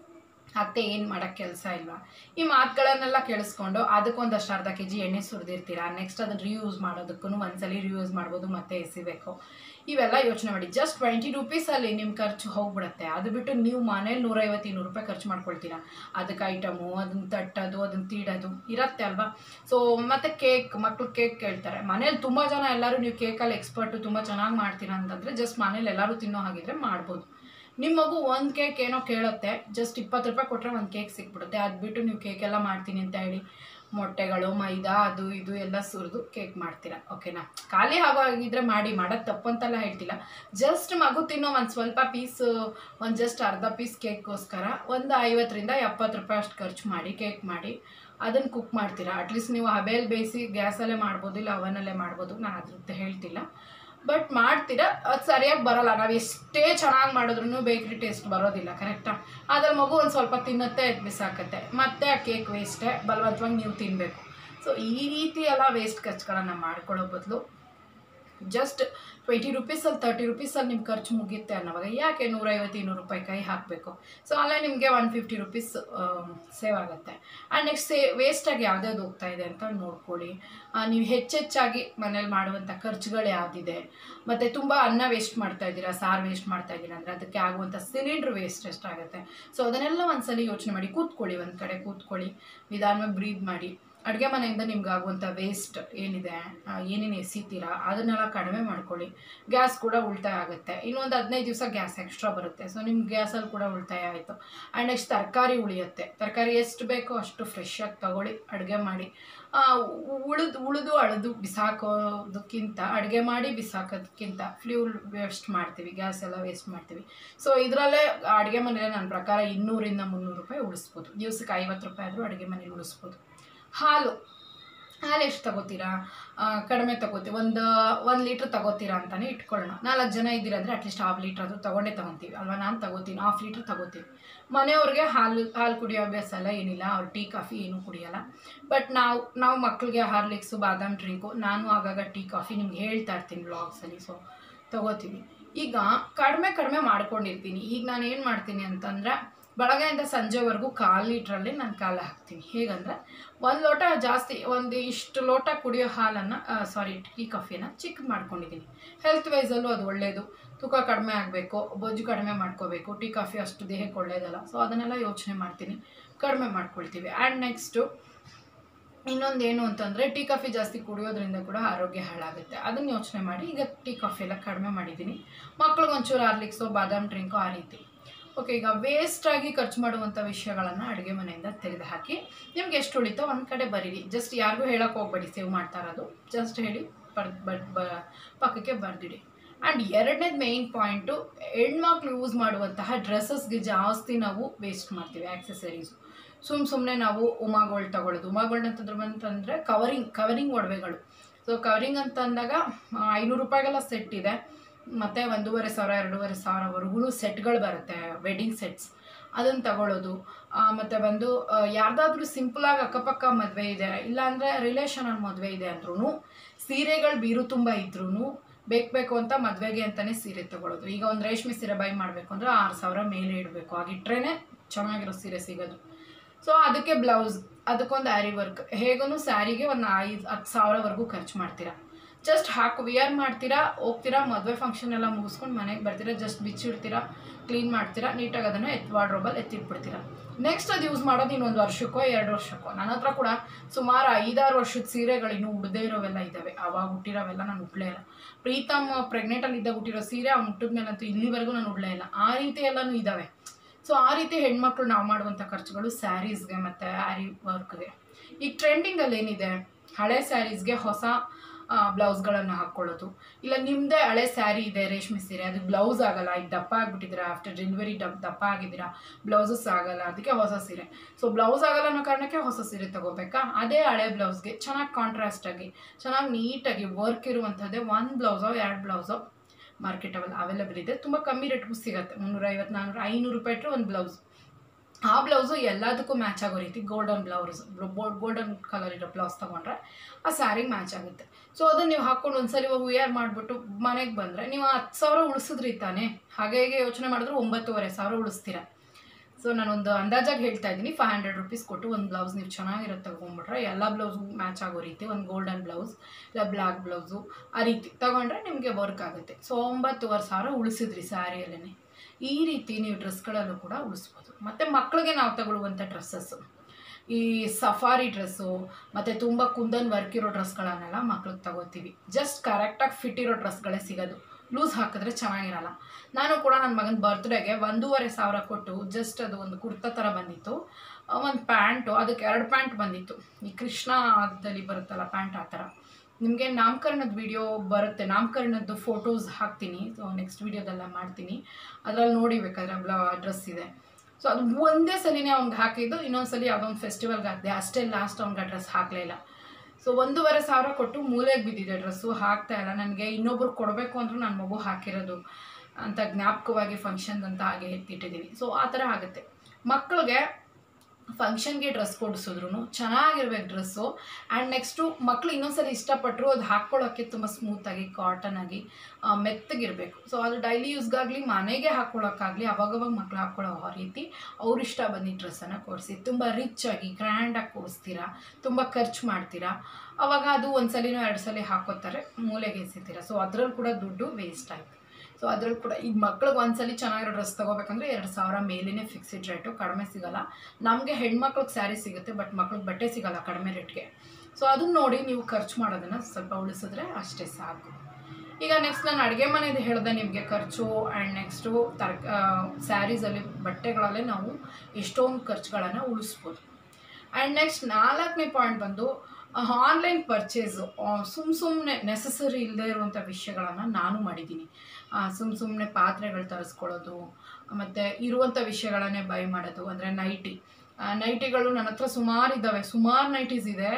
ಅತ್ತೆ ಏನು ಮಾಡೋಕ್ಕೆ ಕೆಲಸ ಇಲ್ವಾ ಈ ಮಾತುಗಳನ್ನೆಲ್ಲ ಕೇಳಿಸ್ಕೊಂಡು ಅದಕ್ಕೊಂದಷ್ಟು ಅರ್ಧ ಕೆ ಜಿ ಎಣ್ಣೆ ಸುರಿದಿರ್ತೀರಾ ನೆಕ್ಸ್ಟ್ ಅದನ್ನು ರಿಯೂಸ್ ಮಾಡೋದಕ್ಕೂ ಒಂದ್ಸಲಿ ರಿಯೂಸ್ ಮಾಡ್ಬೋದು ಮತ್ತೆ ಎಸಿಬೇಕು ಇವೆಲ್ಲ ಯೋಚನೆ ಮಾಡಿ ಜಸ್ಟ್ ಟ್ವೆಂಟಿ ರುಪೀಸಲ್ಲಿ ನಿಮ್ಮ ಖರ್ಚು ಹೋಗ್ಬಿಡುತ್ತೆ ಅದು ಬಿಟ್ಟು ನೀವು ಮನೇಲಿ ನೂರೈವತ್ತು ಇನ್ನೂರು ರೂಪಾಯಿ ಖರ್ಚು ಮಾಡ್ಕೊಳ್ತೀರಾ ಅದಕ್ಕೆ ಐಟಮು ಅದನ್ನ ತಟ್ಟೋದು ಅದನ್ನ ತೀಡೋದು ಇರತ್ತೆ ಅಲ್ವಾ ಸೊ ಮತ್ತು ಕೇಕ್ ಮಕ್ಳು ಕೇಕ್ ಕೇಳ್ತಾರೆ ಮನೇಲಿ ತುಂಬ ಜನ ಎಲ್ಲರೂ ನೀವು ಕೇಕಲ್ಲಿ ಎಕ್ಸ್ಪರ್ಟು ತುಂಬ ಚೆನ್ನಾಗಿ ಮಾಡ್ತೀರಾ ಅಂತಂದರೆ ಜಸ್ಟ್ ಮನೇಲಿ ಎಲ್ಲರೂ ತಿನ್ನೋ ಹಾಗಿದ್ರೆ ಮಾಡ್ಬೋದು ನಿಮ್ಮ ಮಗು ಒಂದು ಕೇಕ್ ಏನೋ ಕೇಳುತ್ತೆ ಜಸ್ಟ್ ಇಪ್ಪತ್ತು ರೂಪಾಯಿ ಕೊಟ್ಟರೆ ಒಂದು ಕೇಕ್ ಸಿಕ್ಬಿಡುತ್ತೆ ಅದು ಬಿಟ್ಟು ನೀವು ಕೇಕ್ ಎಲ್ಲ ಮಾಡ್ತೀನಿ ಅಂತ ಹೇಳಿ ಮೊಟ್ಟೆಗಳು ಮೈದಾ ಅದು ಇದು ಎಲ್ಲ ಸುರಿದು ಕೇಕ್ ಮಾಡ್ತೀರಾ ಓಕೆನಾ ಖಾಲಿ ಆಗೋ ಹಾಗಿದ್ರೆ ಮಾಡಿ ಮಾಡೋದು ತಪ್ಪು ಅಂತೆಲ್ಲ ಹೇಳ್ತಿಲ್ಲ ಜಸ್ಟ್ ಮಗು ತಿನ್ನೋ ಒಂದು ಸ್ವಲ್ಪ ಪೀಸ್ ಒಂದು ಜಸ್ಟ್ ಅರ್ಧ ಪೀಸ್ ಕೇಕ್ಗೋಸ್ಕರ ಒಂದು ಐವತ್ತರಿಂದ ಎಪ್ಪತ್ತು ರೂಪಾಯಿ ಅಷ್ಟು ಖರ್ಚು ಮಾಡಿ ಕೇಕ್ ಮಾಡಿ ಅದನ್ನು ಕುಕ್ ಮಾಡ್ತೀರಾ ಅಟ್ಲೀಸ್ಟ್ ನೀವು ಹಬೇಲಿ ಬೇಯಿಸಿ ಗ್ಯಾಸಲ್ಲೇ ಮಾಡ್ಬೋದು ಇಲ್ಲ ಅವನಲ್ಲೇ ಮಾಡ್ಬೋದು ನಾನು ಅದ್ರದ್ದು ಹೇಳ್ತಿಲ್ಲ ಬಟ್ ಮಾಡ್ತೀರಾ ಅದು ಸರಿಯಾಗಿ ಬರೋಲ್ಲ ನಾವು ಎಷ್ಟೇ ಚೆನ್ನಾಗಿ ಮಾಡಿದ್ರು ಬೇಕ್ರಿ ಟೇಸ್ಟ್ ಬರೋದಿಲ್ಲ ಕರೆಕ್ಟಾ ಅದ್ರಲ್ಲಿ ಮಗು ಒಂದು ಸ್ವಲ್ಪ ತಿನ್ನುತ್ತೆ ಎದ್ದು ಬಿಸಾಕತ್ತೆ ಮತ್ತೆ ಆ ಕೇಕ್ ವೇಸ್ಟೇ ಬಲವಂತವಾಗಿ ನೀವು ತಿನ್ನಬೇಕು ಸೊ ಈ ರೀತಿ ಎಲ್ಲ ವೇಸ್ಟ್ ಖರ್ಚುಗಳನ್ನು ಮಾಡ್ಕೊಳ್ಳೋ ಬದಲು ಜಸ್ಟ್ ಟ್ವೆಂಟಿ ರುಪೀಸಲ್ಲಿ ತರ್ಟಿ ರುಪೀಸಲ್ಲಿ ನಿಮ್ಮ ಖರ್ಚು ಮುಗಿಯುತ್ತೆ ಅನ್ನೋವಾಗ ಯಾಕೆ ನೂರೈವತ್ತು ಇನ್ನೂರು ರೂಪಾಯಿ ಕೈ ಹಾಕಬೇಕು ಸೊ ಅಲ್ಲೇ ನಿಮಗೆ ಒನ್ ಫಿಫ್ಟಿ ರುಪೀಸ್ ಸೇವ್ ಆಗುತ್ತೆ ಆ್ಯಂಡ್ ನೆಕ್ಸ್ಟ್ ಸೇ ವೇಸ್ಟಾಗಿ ಯಾವ್ದ್ಯಾವ್ದು ಹೋಗ್ತಾ ಇದೆ ಅಂತ ನೋಡ್ಕೊಳ್ಳಿ ಆ, ನೀವು ಹೆಚ್ಚೆಚ್ಚಾಗಿ ಮನೇಲಿ ಮಾಡುವಂಥ ಖರ್ಚುಗಳು ಯಾವುದಿದೆ ಮತ್ತು ತುಂಬ ಅನ್ನ ವೇಸ್ಟ್ ಮಾಡ್ತಾ ಇದ್ದೀರಾ ಸಾರು ವೇಸ್ಟ್ ಮಾಡ್ತಾ ಇದ್ದೀರಾ ಅಂದರೆ ಅದಕ್ಕೆ ಆಗುವಂಥ ಸಿಲಿಂಡ್ರ್ ವೇಸ್ಟ್ ಎಷ್ಟಾಗುತ್ತೆ ಸೊ ಅದನ್ನೆಲ್ಲ ಒಂದ್ಸಲಿ ಯೋಚನೆ ಮಾಡಿ ಕೂತ್ಕೊಳ್ಳಿ ಒಂದು ಕಡೆ ಕೂತ್ಕೊಳ್ಳಿ ನಿಧಾನವಾಗಿ ಬ್ರೀದ್ ಮಾಡಿ ಅಡುಗೆ ಮನೆಯಿಂದ ನಿಮ್ಗೆ ಆಗುವಂಥ ವೇಸ್ಟ್ ಏನಿದೆ ಆ, ಏನೇನು ಎಸಿತೀರಾ ಅದನ್ನೆಲ್ಲ ಕಡಿಮೆ ಮಾಡ್ಕೊಳ್ಳಿ ಗ್ಯಾಸ್ ಕೂಡ ಉಳಿತಾಯ ಆಗುತ್ತೆ ಇನ್ನೊಂದು ಹದಿನೈದು ದಿವಸ ಗ್ಯಾಸ್ ಎಕ್ಸ್ಟ್ರಾ ಬರುತ್ತೆ ಸೊ ನಿಮ್ಮ ಗ್ಯಾಸಲ್ಲಿ ಕೂಡ ಉಳಿತಾಯ ಆಯಿತು ಆ್ಯಂಡ್ ನೆಕ್ಸ್ಟ್ ತರಕಾರಿ ಉಳಿಯುತ್ತೆ ತರಕಾರಿ ಎಷ್ಟು ಬೇಕೋ ಅಷ್ಟು ಫ್ರೆಶ್ ಆಗಿ ತಗೊಳ್ಳಿ ಅಡುಗೆ ಮಾಡಿ ಉಳಿದು ಉಳಿದು ಅಳೆದು ಬಿಸಾಕೋದಕ್ಕಿಂತ ಅಡುಗೆ ಮಾಡಿ ಬಿಸಾಕೋದಕ್ಕಿಂತ ಫ್ಲ್ಯೂಲ್ ವೇಸ್ಟ್ ಮಾಡ್ತೀವಿ ಗ್ಯಾಸ್ ಎಲ್ಲ ವೇಸ್ಟ್ ಮಾಡ್ತೀವಿ ಸೊ ಇದರಲ್ಲೇ ಅಡುಗೆ ಮನೇಲಿ ನನ್ನ ಪ್ರಕಾರ ಇನ್ನೂರಿಂದ ಮುನ್ನೂರು ರೂಪಾಯಿ ಉಳಿಸ್ಬೋದು ದಿವ್ಸಕ್ಕೆ ಐವತ್ತು ರೂಪಾಯಿ ಆದರೂ ಅಡುಗೆ ಮನೇಲಿ ಉಳಿಸ್ಬೋದು ಹಾಲು ಹಾಲು ಎಷ್ಟು ತಗೋತೀರಾ ಆ, ಕಡಿಮೆ ತಗೋತೀವಿ ಒಂದು ಒಂದು ಲೀಟ್ರ್ ತಗೋತೀರಾ ಅಂತಲೇ ಇಟ್ಕೊಳ್ಳೋಣ ನಾಲ್ಕು ಜನ ಇದ್ದೀರಾ ಅಂದರೆ ಅಟ್ಲೀಸ್ಟ್ ಹಾಫ್ ಲೀಟ್ರ್ ಅದು ತಗೊಂಡೇ ತಗೊತೀವಿ ಅಲ್ವಾ ನಾನು ತಗೋತೀನಿ ಹಾಫ್ ಲೀಟ್ರ್ ತಗೋತೀವಿ ಮನೆಯವ್ರಿಗೆ ಹಾಲು ಹಾಲು ಕುಡಿಯೋ ಅಭ್ಯಾಸ ಎಲ್ಲ ಏನಿಲ್ಲ ಅವ್ರು ಟೀ ಕಾಫಿ ಏನೂ ಕುಡಿಯಲ್ಲ ಬಟ್ ನಾವು ನಾವು ಮಕ್ಕಳಿಗೆ ಹಾರ್ಲಿಕ್ಸು ಬಾದಾಮ್ ಡ್ರಿಂಕು ನಾನು ಆಗಾಗ ಟೀ ಕಾಫಿ ನಿಮ್ಗೆ ಹೇಳ್ತಾ ಇರ್ತೀನಿ ಬ್ಲಾಗ್ಸಲ್ಲಿ ಸೊ ತಗೋತೀವಿ ಈಗ ಕಡಿಮೆ ಕಡಿಮೆ ಮಾಡ್ಕೊಂಡಿರ್ತೀನಿ ಈಗ ನಾನು ಏನು ಮಾಡ್ತೀನಿ ಅಂತಂದರೆ ಬೆಳಗ್ಗೆಯಿಂದ ಸಂಜೆವರೆಗೂ ಕಾಲು ಲೀಟ್ರಲ್ಲಿ ನಾನು ಕಾಲು ಹಾಕ್ತೀನಿ ಹೇಗಂದರೆ ಒಂದು ಲೋಟ ಜಾಸ್ತಿ ಒಂದು ಇಷ್ಟು ಲೋಟ ಕುಡಿಯೋ ಹಾಲನ್ನು ಸಾರಿ ಟೀ ಕಾಫಿನ ಚಿಕ್ಕ ಮಾಡ್ಕೊಂಡಿದ್ದೀನಿ ಹೆಲ್ತ್ ವೈಸಲ್ಲೂ ಅದು ಒಳ್ಳೆಯದು ತೂಕ ಕಡಿಮೆ ಆಗಬೇಕು ಬೊಜ್ಜು ಕಡಿಮೆ ಮಾಡ್ಕೋಬೇಕು ಟೀ ಕಾಫಿ ಅಷ್ಟು ದೇಹಕ್ಕೆ ಒಳ್ಳೆಯದಲ್ಲ ಸೊ ಅದನ್ನೆಲ್ಲ ಯೋಚನೆ ಮಾಡ್ತೀನಿ ಕಡಿಮೆ ಮಾಡ್ಕೊಳ್ತೀವಿ ಆ್ಯಂಡ್ ನೆಕ್ಸ್ಟು ಇನ್ನೊಂದು ಏನು ಅಂತಂದರೆ ಟೀ ಕಾಫಿ ಜಾಸ್ತಿ ಕುಡಿಯೋದ್ರಿಂದ ಕೂಡ ಆರೋಗ್ಯ ಹಾಳಾಗುತ್ತೆ ಅದನ್ನು ಯೋಚನೆ ಮಾಡಿ ಈಗ ಟೀ ಕಾಫಿ ಎಲ್ಲ ಕಡಿಮೆ ಮಾಡಿದ್ದೀನಿ ಮಕ್ಳಿಗೆ ಒಂಚೂರು ಹಾರ್ಲಿಕ್ಸು ಬಾದಾಮ್ ಡ್ರಿಂಕು ಆ ರೀತಿ ಓಕೆ ಈಗ ವೇಸ್ಟಾಗಿ ಖರ್ಚು ಮಾಡುವಂಥ ವಿಷಯಗಳನ್ನು ಅಡುಗೆ ಮನೆಯಿಂದ ತೆಗೆದುಹಾಕಿ ನಿಮ್ಗೆ ಎಷ್ಟು ಉಳಿತೋ ಒಂದು ಕಡೆ ಬರೀರಿ ಜಸ್ಟ್ ಯಾರಿಗೂ ಹೇಳೋಕೆ ಹೋಗ್ಬೇಡಿ ಸೇವ್ ಮಾಡ್ತಾ ಇರೋದು ಜಸ್ಟ್ ಹೇಳಿ ಬರ್ ಬರ್ ಬ ಪಕ್ಕಕ್ಕೆ ಬರೆದಿಡಿ ಆ್ಯಂಡ್ ಎರಡನೇದು ಮೇಯ್ನ್ ಪಾಯಿಂಟು ಹೆಣ್ಮಕ್ಳು ಯೂಸ್ ಮಾಡುವಂತಹ ಡ್ರೆಸ್ಸಸ್ಗೆ ಜಾಸ್ತಿ ನಾವು ವೇಸ್ಟ್ ಮಾಡ್ತೀವಿ ಆ್ಯಕ್ಸೆಸರೀಸು ಸುಮ್ಮ ಸುಮ್ಮನೆ ನಾವು ಉಮಾಗೋಲ್ಡ್ ತಗೊಳ್ಳೋದು ಉಮಾಗೋಲ್ಡ್ ಅಂತಂದ್ರೆ ಬಂತಂದರೆ ಕವರಿಂಗ್ ಕವರಿಂಗ್ ಒಡವೆಗಳು ಸೊ ಕವರಿಂಗ್ ಅಂತ ಅಂದಾಗ ಆ, ಐನೂರು ರೂಪಾಯಿಗೆಲ್ಲ ಸೆಟ್ ಇದೆ ಮತ್ತು ಒಂದೂವರೆ ಸಾವಿರ ಎರಡೂವರೆ ಸಾವಿರವರೆಗೂ ಸೆಟ್ಗಳು ಬರುತ್ತೆ ವೆಡ್ಡಿಂಗ್ ಸೆಟ್ಸ್ ಅದನ್ನು ತಗೊಳ್ಳೋದು ಮತ್ತು ಬಂದು ಯಾರ್ದಾದ್ರೂ ಸಿಂಪಲಾಗಿ ಅಕ್ಕಪಕ್ಕ ಮದುವೆ ಇದೆ ಇಲ್ಲಾಂದರೆ ರಿಲೇಷನಲ್ಲಿ ಮದುವೆ ಇದೆ ಅಂದ್ರೂ ಸೀರೆಗಳು ಬೀರು ತುಂಬ ಇದ್ರೂ ಬೇಕು ಬೇಕು ಅಂತ ಮದುವೆಗೆ ಅಂತಲೇ ಸೀರೆ ತಗೊಳ್ಳೋದು ಈಗ ಒಂದು ರೇಷ್ಮೆ ಸೀರೆ ಬೈ ಮಾಡಬೇಕು ಅಂದರೆ ಆರು ಸಾವಿರ ಮೇಲೆ ಇಡಬೇಕು ಆಗಿಟ್ರೇ ಚೆನ್ನಾಗಿರೋ ಸೀರೆ ಸಿಗೋದು ಸೊ ಅದಕ್ಕೆ ಬ್ಲೌಸ್ ಅದಕ್ಕೊಂದು ಆ್ಯರಿ ವರ್ಕ್ ಹೇಗೂ ಸ್ಯಾರಿಗೆ ಒಂದು ಐದು ಹತ್ತು ಸಾವಿರವರೆಗೂ ಖರ್ಚು ಮಾಡ್ತೀರಾ ಜಸ್ಟ್ ಹಾಕು ವಿಯರ್ ಮಾಡ್ತೀರಾ ಹೋಗ್ತೀರಾ ಮದುವೆ ಫಂಕ್ಷನ್ ಎಲ್ಲ ಮುಗಿಸ್ಕೊಂಡು ಮನೆಗೆ ಬರ್ತೀರಾ ಜಸ್ಟ್ ಬಿಚ್ಚಿಡ್ತೀರಾ ಕ್ಲೀನ್ ಮಾಡ್ತೀರಾ ನೀಟಾಗಿ ಅದನ್ನು ಎತ್ ವಾರ್ಡ್ರೋಬಲ್ಲಿ ಎತ್ತಿಟ್ಬಿಡ್ತೀರಾ ನೆಕ್ಸ್ಟ್ ಅದು ಯೂಸ್ ಮಾಡೋದು ಇನ್ನೊಂದು ವರ್ಷಕ್ಕೋ ಎರಡು ವರ್ಷಕ್ಕೋ ನನ್ನ ಹತ್ರ ಕೂಡ ಸುಮಾರು ಐದಾರು ವರ್ಷದ ಸೀರೆಗಳು ಇನ್ನೂ ಉಡದೇ ಇರೋವೆಲ್ಲ ಇದ್ದಾವೆ ಅವಾಗ ಹುಟ್ಟಿರೋವೆಲ್ಲ ನಾನು ಉಟ್ಲೇ ಇಲ್ಲ ಪ್ರೀತಮ್ ಪ್ರೆಗ್ನೆಂಟಲ್ಲಿ ಇದ್ದಾಗ ಹುಟ್ಟಿರೋ ಸೀರೆ ಅವ್ನು ಹುಟ್ಟಿದ ಮೇಲಂತೂ ಇಲ್ಲಿವರೆಗೂ ನಾನು ಉಡ್ಲೇ ಇಲ್ಲ ಆ ರೀತಿ ಎಲ್ಲನೂ ಇದ್ದಾವೆ ಸೊ ಆ ರೀತಿ ಹೆಣ್ಮಕ್ಳು ನಾವು ಮಾಡುವಂಥ ಖರ್ಚುಗಳು ಸ್ಯಾರೀಸ್ಗೆ ಮತ್ತು ಆ್ಯರಿ ವರ್ಕ್ಗೆ ಈಗ ಟ್ರೆಂಡಿಂಗಲ್ಲಿ ಏನಿದೆ ಹಳೆ ಸ್ಯಾರೀಸ್ಗೆ ಹೊಸ ಬ್ಲೌಸ್ಗಳನ್ನು ಹಾಕ್ಕೊಳ್ಳೋದು ಇಲ್ಲ ನಿಮ್ಮದೇ ಹಳೆ ಸ್ಯಾರಿ ಇದೆ ರೇಷ್ಮೆ ಸೀರೆ ಅದು ಬ್ಲೌಸ್ ಆಗಲ್ಲ ಈಗ ದಪ್ಪ ಆಗಿಬಿಟ್ಟಿದ್ದೀರಾ ಆಫ್ಟರ್ ಡೆಲಿವರಿ ಡಪ್ ದಪ್ಪ ಆಗಿದ್ದೀರಾ ಬ್ಲೌಸಸ್ ಆಗಲ್ಲ ಅದಕ್ಕೆ ಹೊಸ ಸೀರೆ ಸೊ ಬ್ಲೌಸ್ ಆಗಲ್ಲ ಅನ್ನೋ ಕಾರಣಕ್ಕೆ ಹೊಸ ಸೀರೆ ತಗೋಬೇಕಾ ಅದೇ ಹಳೆ ಬ್ಲೌಸ್ಗೆ ಚೆನ್ನಾಗಿ ಕಾಂಟ್ರಾಸ್ಟ್ ಆಗಿ ಚೆನ್ನಾಗಿ ನೀಟಾಗಿ ವರ್ಕ್ ಇರುವಂಥದ್ದೇ ಒಂದು ಬ್ಲೌಸೋ ಎರಡು ಬ್ಲೌಸೋ ಮಾರ್ಕೆಟ್ ಅವಲ್ ಅವೈಲೇಬಲ್ ಇದೆ ತುಂಬ ಕಮ್ಮಿ ರೇಟ್ಗೂ ಸಿಗುತ್ತೆ ಮುನ್ನೂರೈವತ್ತು ನಾನ್ನೂರು ಐನೂರು ರೂಪಾಯಿ ಇಟ್ಟರೆ ಒಂದು ಬ್ಲೌಸ್ ಆ ಬ್ಲೌಸು ಎಲ್ಲದಕ್ಕೂ ಮ್ಯಾಚ್ ಆಗೋ ರೀತಿ ಗೋಲ್ಡನ್ ಬ್ಲೌಸ್ ಗೋಲ್ಡನ್ ಕಲರ್ ಇರೋ ಬ್ಲೌಸ್ ತೊಗೊಂಡ್ರೆ ಆ ಸ್ಯಾರಿಗೆ ಮ್ಯಾಚ್ ಆಗುತ್ತೆ ಸೊ ಅದನ್ನು ನೀವು ಹಾಕ್ಕೊಂಡು ಒಂದ್ಸಲಿ ವಿಯರ್ ಮಾಡಿಬಿಟ್ಟು ಮನೆಗೆ ಬಂದರೆ ನೀವು ಹತ್ತು ಸಾವಿರ ಉಳಿಸಿದ್ರಿ ತಾನೇ ಹಾಗೆ ಹೀಗೆ ಯೋಚನೆ ಮಾಡಿದ್ರೆ ಒಂಬತ್ತುವರೆ ಸಾವಿರ ಉಳಿಸ್ತೀರ ಸೊ ನಾನೊಂದು ಅಂದಾಜಾಗಿ ಹೇಳ್ತಾ ಇದ್ದೀನಿ ಫೈವ್ ಹಂಡ್ರೆಡ್ ರುಪೀಸ್ ಕೊಟ್ಟು ಒಂದು ಬ್ಲೌಸ್ ನೀವು ಚೆನ್ನಾಗಿರೋದು ತಗೊಂಡ್ಬಿಟ್ರೆ ಎಲ್ಲ ಬ್ಲೌಸು ಮ್ಯಾಚ್ ಆಗೋ ರೀತಿ ಒಂದು ಗೋಲ್ಡನ್ ಬ್ಲೌಸ್ ಇಲ್ಲ ಬ್ಲ್ಯಾಕ್ ಬ್ಲೌಸು ಆ ರೀತಿ ತಗೊಂಡ್ರೆ ನಿಮಗೆ ವರ್ಕ್ ಆಗುತ್ತೆ ಸೊ ಒಂಬತ್ತುವರೆ ಸಾವಿರ ಉಳಿಸಿದ್ರಿ ಸ್ಯಾರಿಯಲ್ಲೇ ಈ ರೀತಿ ನೀವು ಡ್ರೆಸ್ಗಳಲ್ಲೂ ಕೂಡ ಉಳಿಸ್ಬೋದು ಮತ್ತು ಮಕ್ಕಳಿಗೆ ನಾವು ತಗೊಳ್ಳುವಂಥ ಡ್ರೆಸ್ಸಸ್ಸು ಈ ಸಫಾರಿ ಡ್ರೆಸ್ಸು ಮತ್ತು ತುಂಬ ಕುಂದನ್ ವರ್ಕ್ ಇರೋ ಡ್ರೆಸ್ಗಳನ್ನೆಲ್ಲ ಮಕ್ಳಿಗೆ ತಗೋತೀವಿ ಜಸ್ಟ್ ಕರೆಕ್ಟಾಗಿ ಫಿಟ್ ಇರೋ ಡ್ರೆಸ್ಗಳೇ ಸಿಗೋದು ಲೂಸ್ ಹಾಕಿದ್ರೆ ಚೆನ್ನಾಗಿರಲ್ಲ ನಾನು ಕೂಡ ನನ್ನ ಮಗನ ಬರ್ತ್ಡೇಗೆ ಒಂದೂವರೆ ಸಾವಿರ ಕೊಟ್ಟು ಜಸ್ಟ್ ಅದು ಒಂದು ಕುರ್ತಾ ಥರ ಬಂದಿತ್ತು ಒಂದು ಪ್ಯಾಂಟು ಅದಕ್ಕೆ ಎರಡು ಪ್ಯಾಂಟ್ ಬಂದಿತ್ತು ಈ ಕೃಷ್ಣದಲ್ಲಿ ಬರುತ್ತಲ್ಲ ಪ್ಯಾಂಟ್ ಆ ಥರ ನಿಮಗೆ ನಾಮಕರಣದ ವಿಡಿಯೋ ಬರುತ್ತೆ ನಾಮಕರಣದ್ದು ಫೋಟೋಸ್ ಹಾಕ್ತೀನಿ ಸೊ ನೆಕ್ಸ್ಟ್ ವಿಡಿಯೋದೆಲ್ಲ ಮಾಡ್ತೀನಿ ಅದರಲ್ಲಿ ನೋಡಿ ಬೇಕಾದ್ರೆ ಬ್ಲ ಡ್ರೆಸ್ ಇದೆ ಸೊ ಅದು ಒಂದೇ ಸಲಿನೇ ಅವ್ನಿಗೆ ಹಾಕಿದ್ದು ಇನ್ನೊಂದ್ಸಲಿ ಯಾವುದೋ ಒಂದು ಫೆಸ್ಟಿವಲ್ಗೆ ಹಾಕಿದೆ ಅಷ್ಟೇ ಲಾಸ್ಟ್ ಅವ್ನಿಗೆ ಆ ಡ್ರೆಸ್ ಹಾಕಲೇ ಇಲ್ಲ ಸೊ ಒಂದೂವರೆ ಸಾವಿರ ಕೊಟ್ಟು ಮೂಲೆಗೆ ಬಿದ್ದಿದೆ ಡ್ರೆಸ್ಸು ಹಾಕ್ತಾ ಇಲ್ಲ ನನಗೆ ಇನ್ನೊಬ್ರು ಕೊಡಬೇಕು ಅಂದರೂ ನನ್ನ ಮಗು ಹಾಕಿರೋದು ಅಂತ ಜ್ಞಾಪಕವಾಗಿ ಫಂಕ್ಷನ್ ಅಂತ ಹಾಗೆ ಎತ್ತಿಟ್ಟಿದ್ದೀನಿ ಸೊ ಆ ಥರ ಆಗುತ್ತೆ ಮಕ್ಕಳಿಗೆ ಫಂಕ್ಷನ್ಗೆ ಡ್ರೆಸ್ ಕೊಡಿಸಿದ್ರು ಚೆನ್ನಾಗಿರ್ಬೇಕು ಡ್ರೆಸ್ಸು ಆ್ಯಂಡ್ ನೆಕ್ಸ್ಟು ಮಕ್ಕಳು ಇನ್ನೊಂದ್ಸಲ ಇಷ್ಟಪಟ್ಟರು ಅದು ಹಾಕ್ಕೊಳ್ಳೋಕ್ಕೆ ತುಂಬ ಸ್ಮೂತಾಗಿ ಕಾಟನ್ ಆಗಿ ಆ, ಮೆತ್ತಗಿರಬೇಕು ಸೊ ಅದು ಡೈಲಿ ಯೂಸ್ಗಾಗಲಿ ಮನೆಗೆ ಹಾಕ್ಕೊಳ್ಳೋಕ್ಕಾಗಲಿ ಅವಾಗವಾಗ ಮಕ್ಳು ಹಾಕ್ಕೊಳ್ಳೋ ರೀತಿ ಅವ್ರ ಇಷ್ಟ ಬಂದಿದ್ದ ಡ್ರೆಸ್ಸನ್ನು ಕೊಡಿಸಿ ತುಂಬ ರಿಚ್ ಆಗಿ ಗ್ರ್ಯಾಂಡಾಗಿ ಕೊಡಿಸ್ತೀರಾ ತುಂಬ ಖರ್ಚು ಮಾಡ್ತೀರಾ ಅವಾಗ ಅದು ಒಂದು ಸಲಿನೋ ಎರಡು ಸಲ ಹಾಕೋತಾರೆ ಮೂಲೆಗೆ ಎಸಿತೀರಾ ಸೊ ಅದ್ರಲ್ಲಿ ಕೂಡ ದುಡ್ಡು ವೇಸ್ಟ್ ಆಯಿತು ಸೊ ಅದ್ರಲ್ಲಿ ಕೂಡ ಈಗ ಮಕ್ಳಿಗೆ ಒಂದ್ಸಲಿ ಚೆನ್ನಾಗಿರೋ ಡ್ರೆಸ್ ತೊಗೋಬೇಕಂದ್ರೆ ಎರಡು ಸಾವಿರ ಮೇಲೇ ಫಿಕ್ಸಿಡ್ ರೇಟು ಕಡಿಮೆ ಸಿಗಲ್ಲ ನಮಗೆ ಹೆಣ್ಮಕ್ಳಿಗೆ ಸ್ಯಾರಿ ಸಿಗುತ್ತೆ ಬಟ್ ಮಕ್ಳಿಗೆ ಬಟ್ಟೆ ಸಿಗಲ್ಲ ಕಡಿಮೆ ರೇಟ್ಗೆ ಸೊ ಅದನ್ನ ನೋಡಿ ನೀವು ಖರ್ಚು ಮಾಡೋದನ್ನು ಸ್ವಲ್ಪ ಉಳಿಸಿದ್ರೆ ಅಷ್ಟೇ ಸಾಕು ಈಗ ನೆಕ್ಸ್ಟ್ ನಾನು ಅಡುಗೆ ಮನೆದು ಹೇಳಿದೆ ನಿಮಗೆ ಖರ್ಚು ಆ್ಯಂಡ್ ನೆಕ್ಸ್ಟು ತರ್ಕ ಸ್ಯಾರೀಸಲ್ಲಿ ಬಟ್ಟೆಗಳಲ್ಲೇ ನಾವು ಎಷ್ಟೊಂದು ಖರ್ಚುಗಳನ್ನು ಉಳಿಸ್ಬೋದು ಆ್ಯಂಡ್ ನೆಕ್ಸ್ಟ್ ನಾಲ್ಕನೇ ಪಾಯಿಂಟ್ ಬಂದು ಆನ್ಲೈನ್ ಪರ್ಚೇಸು ಸುಮ್ಮ ಸುಮ್ಮನೆ ನೆಸಸರಿ ಇಲ್ಲದೆ ಇರುವಂಥ ವಿಷಯಗಳನ್ನು ನಾನು ಮಾಡಿದ್ದೀನಿ ಸುಮ್ಮ ಸುಮ್ಮನೆ ಪಾತ್ರೆಗಳು ತರಿಸ್ಕೊಳ್ಳೋದು ಮತ್ತು ಇರುವಂಥ ವಿಷಯಗಳನ್ನೇ ಬೈ ಮಾಡೋದು ಅಂದರೆ ನೈಟಿ ನೈಟಿಗಳು ನನ್ನ ಹತ್ರ ಸುಮಾರು ಇದ್ದಾವೆ ಸುಮಾರು ನೈಟೀಸ್ ಇದೆ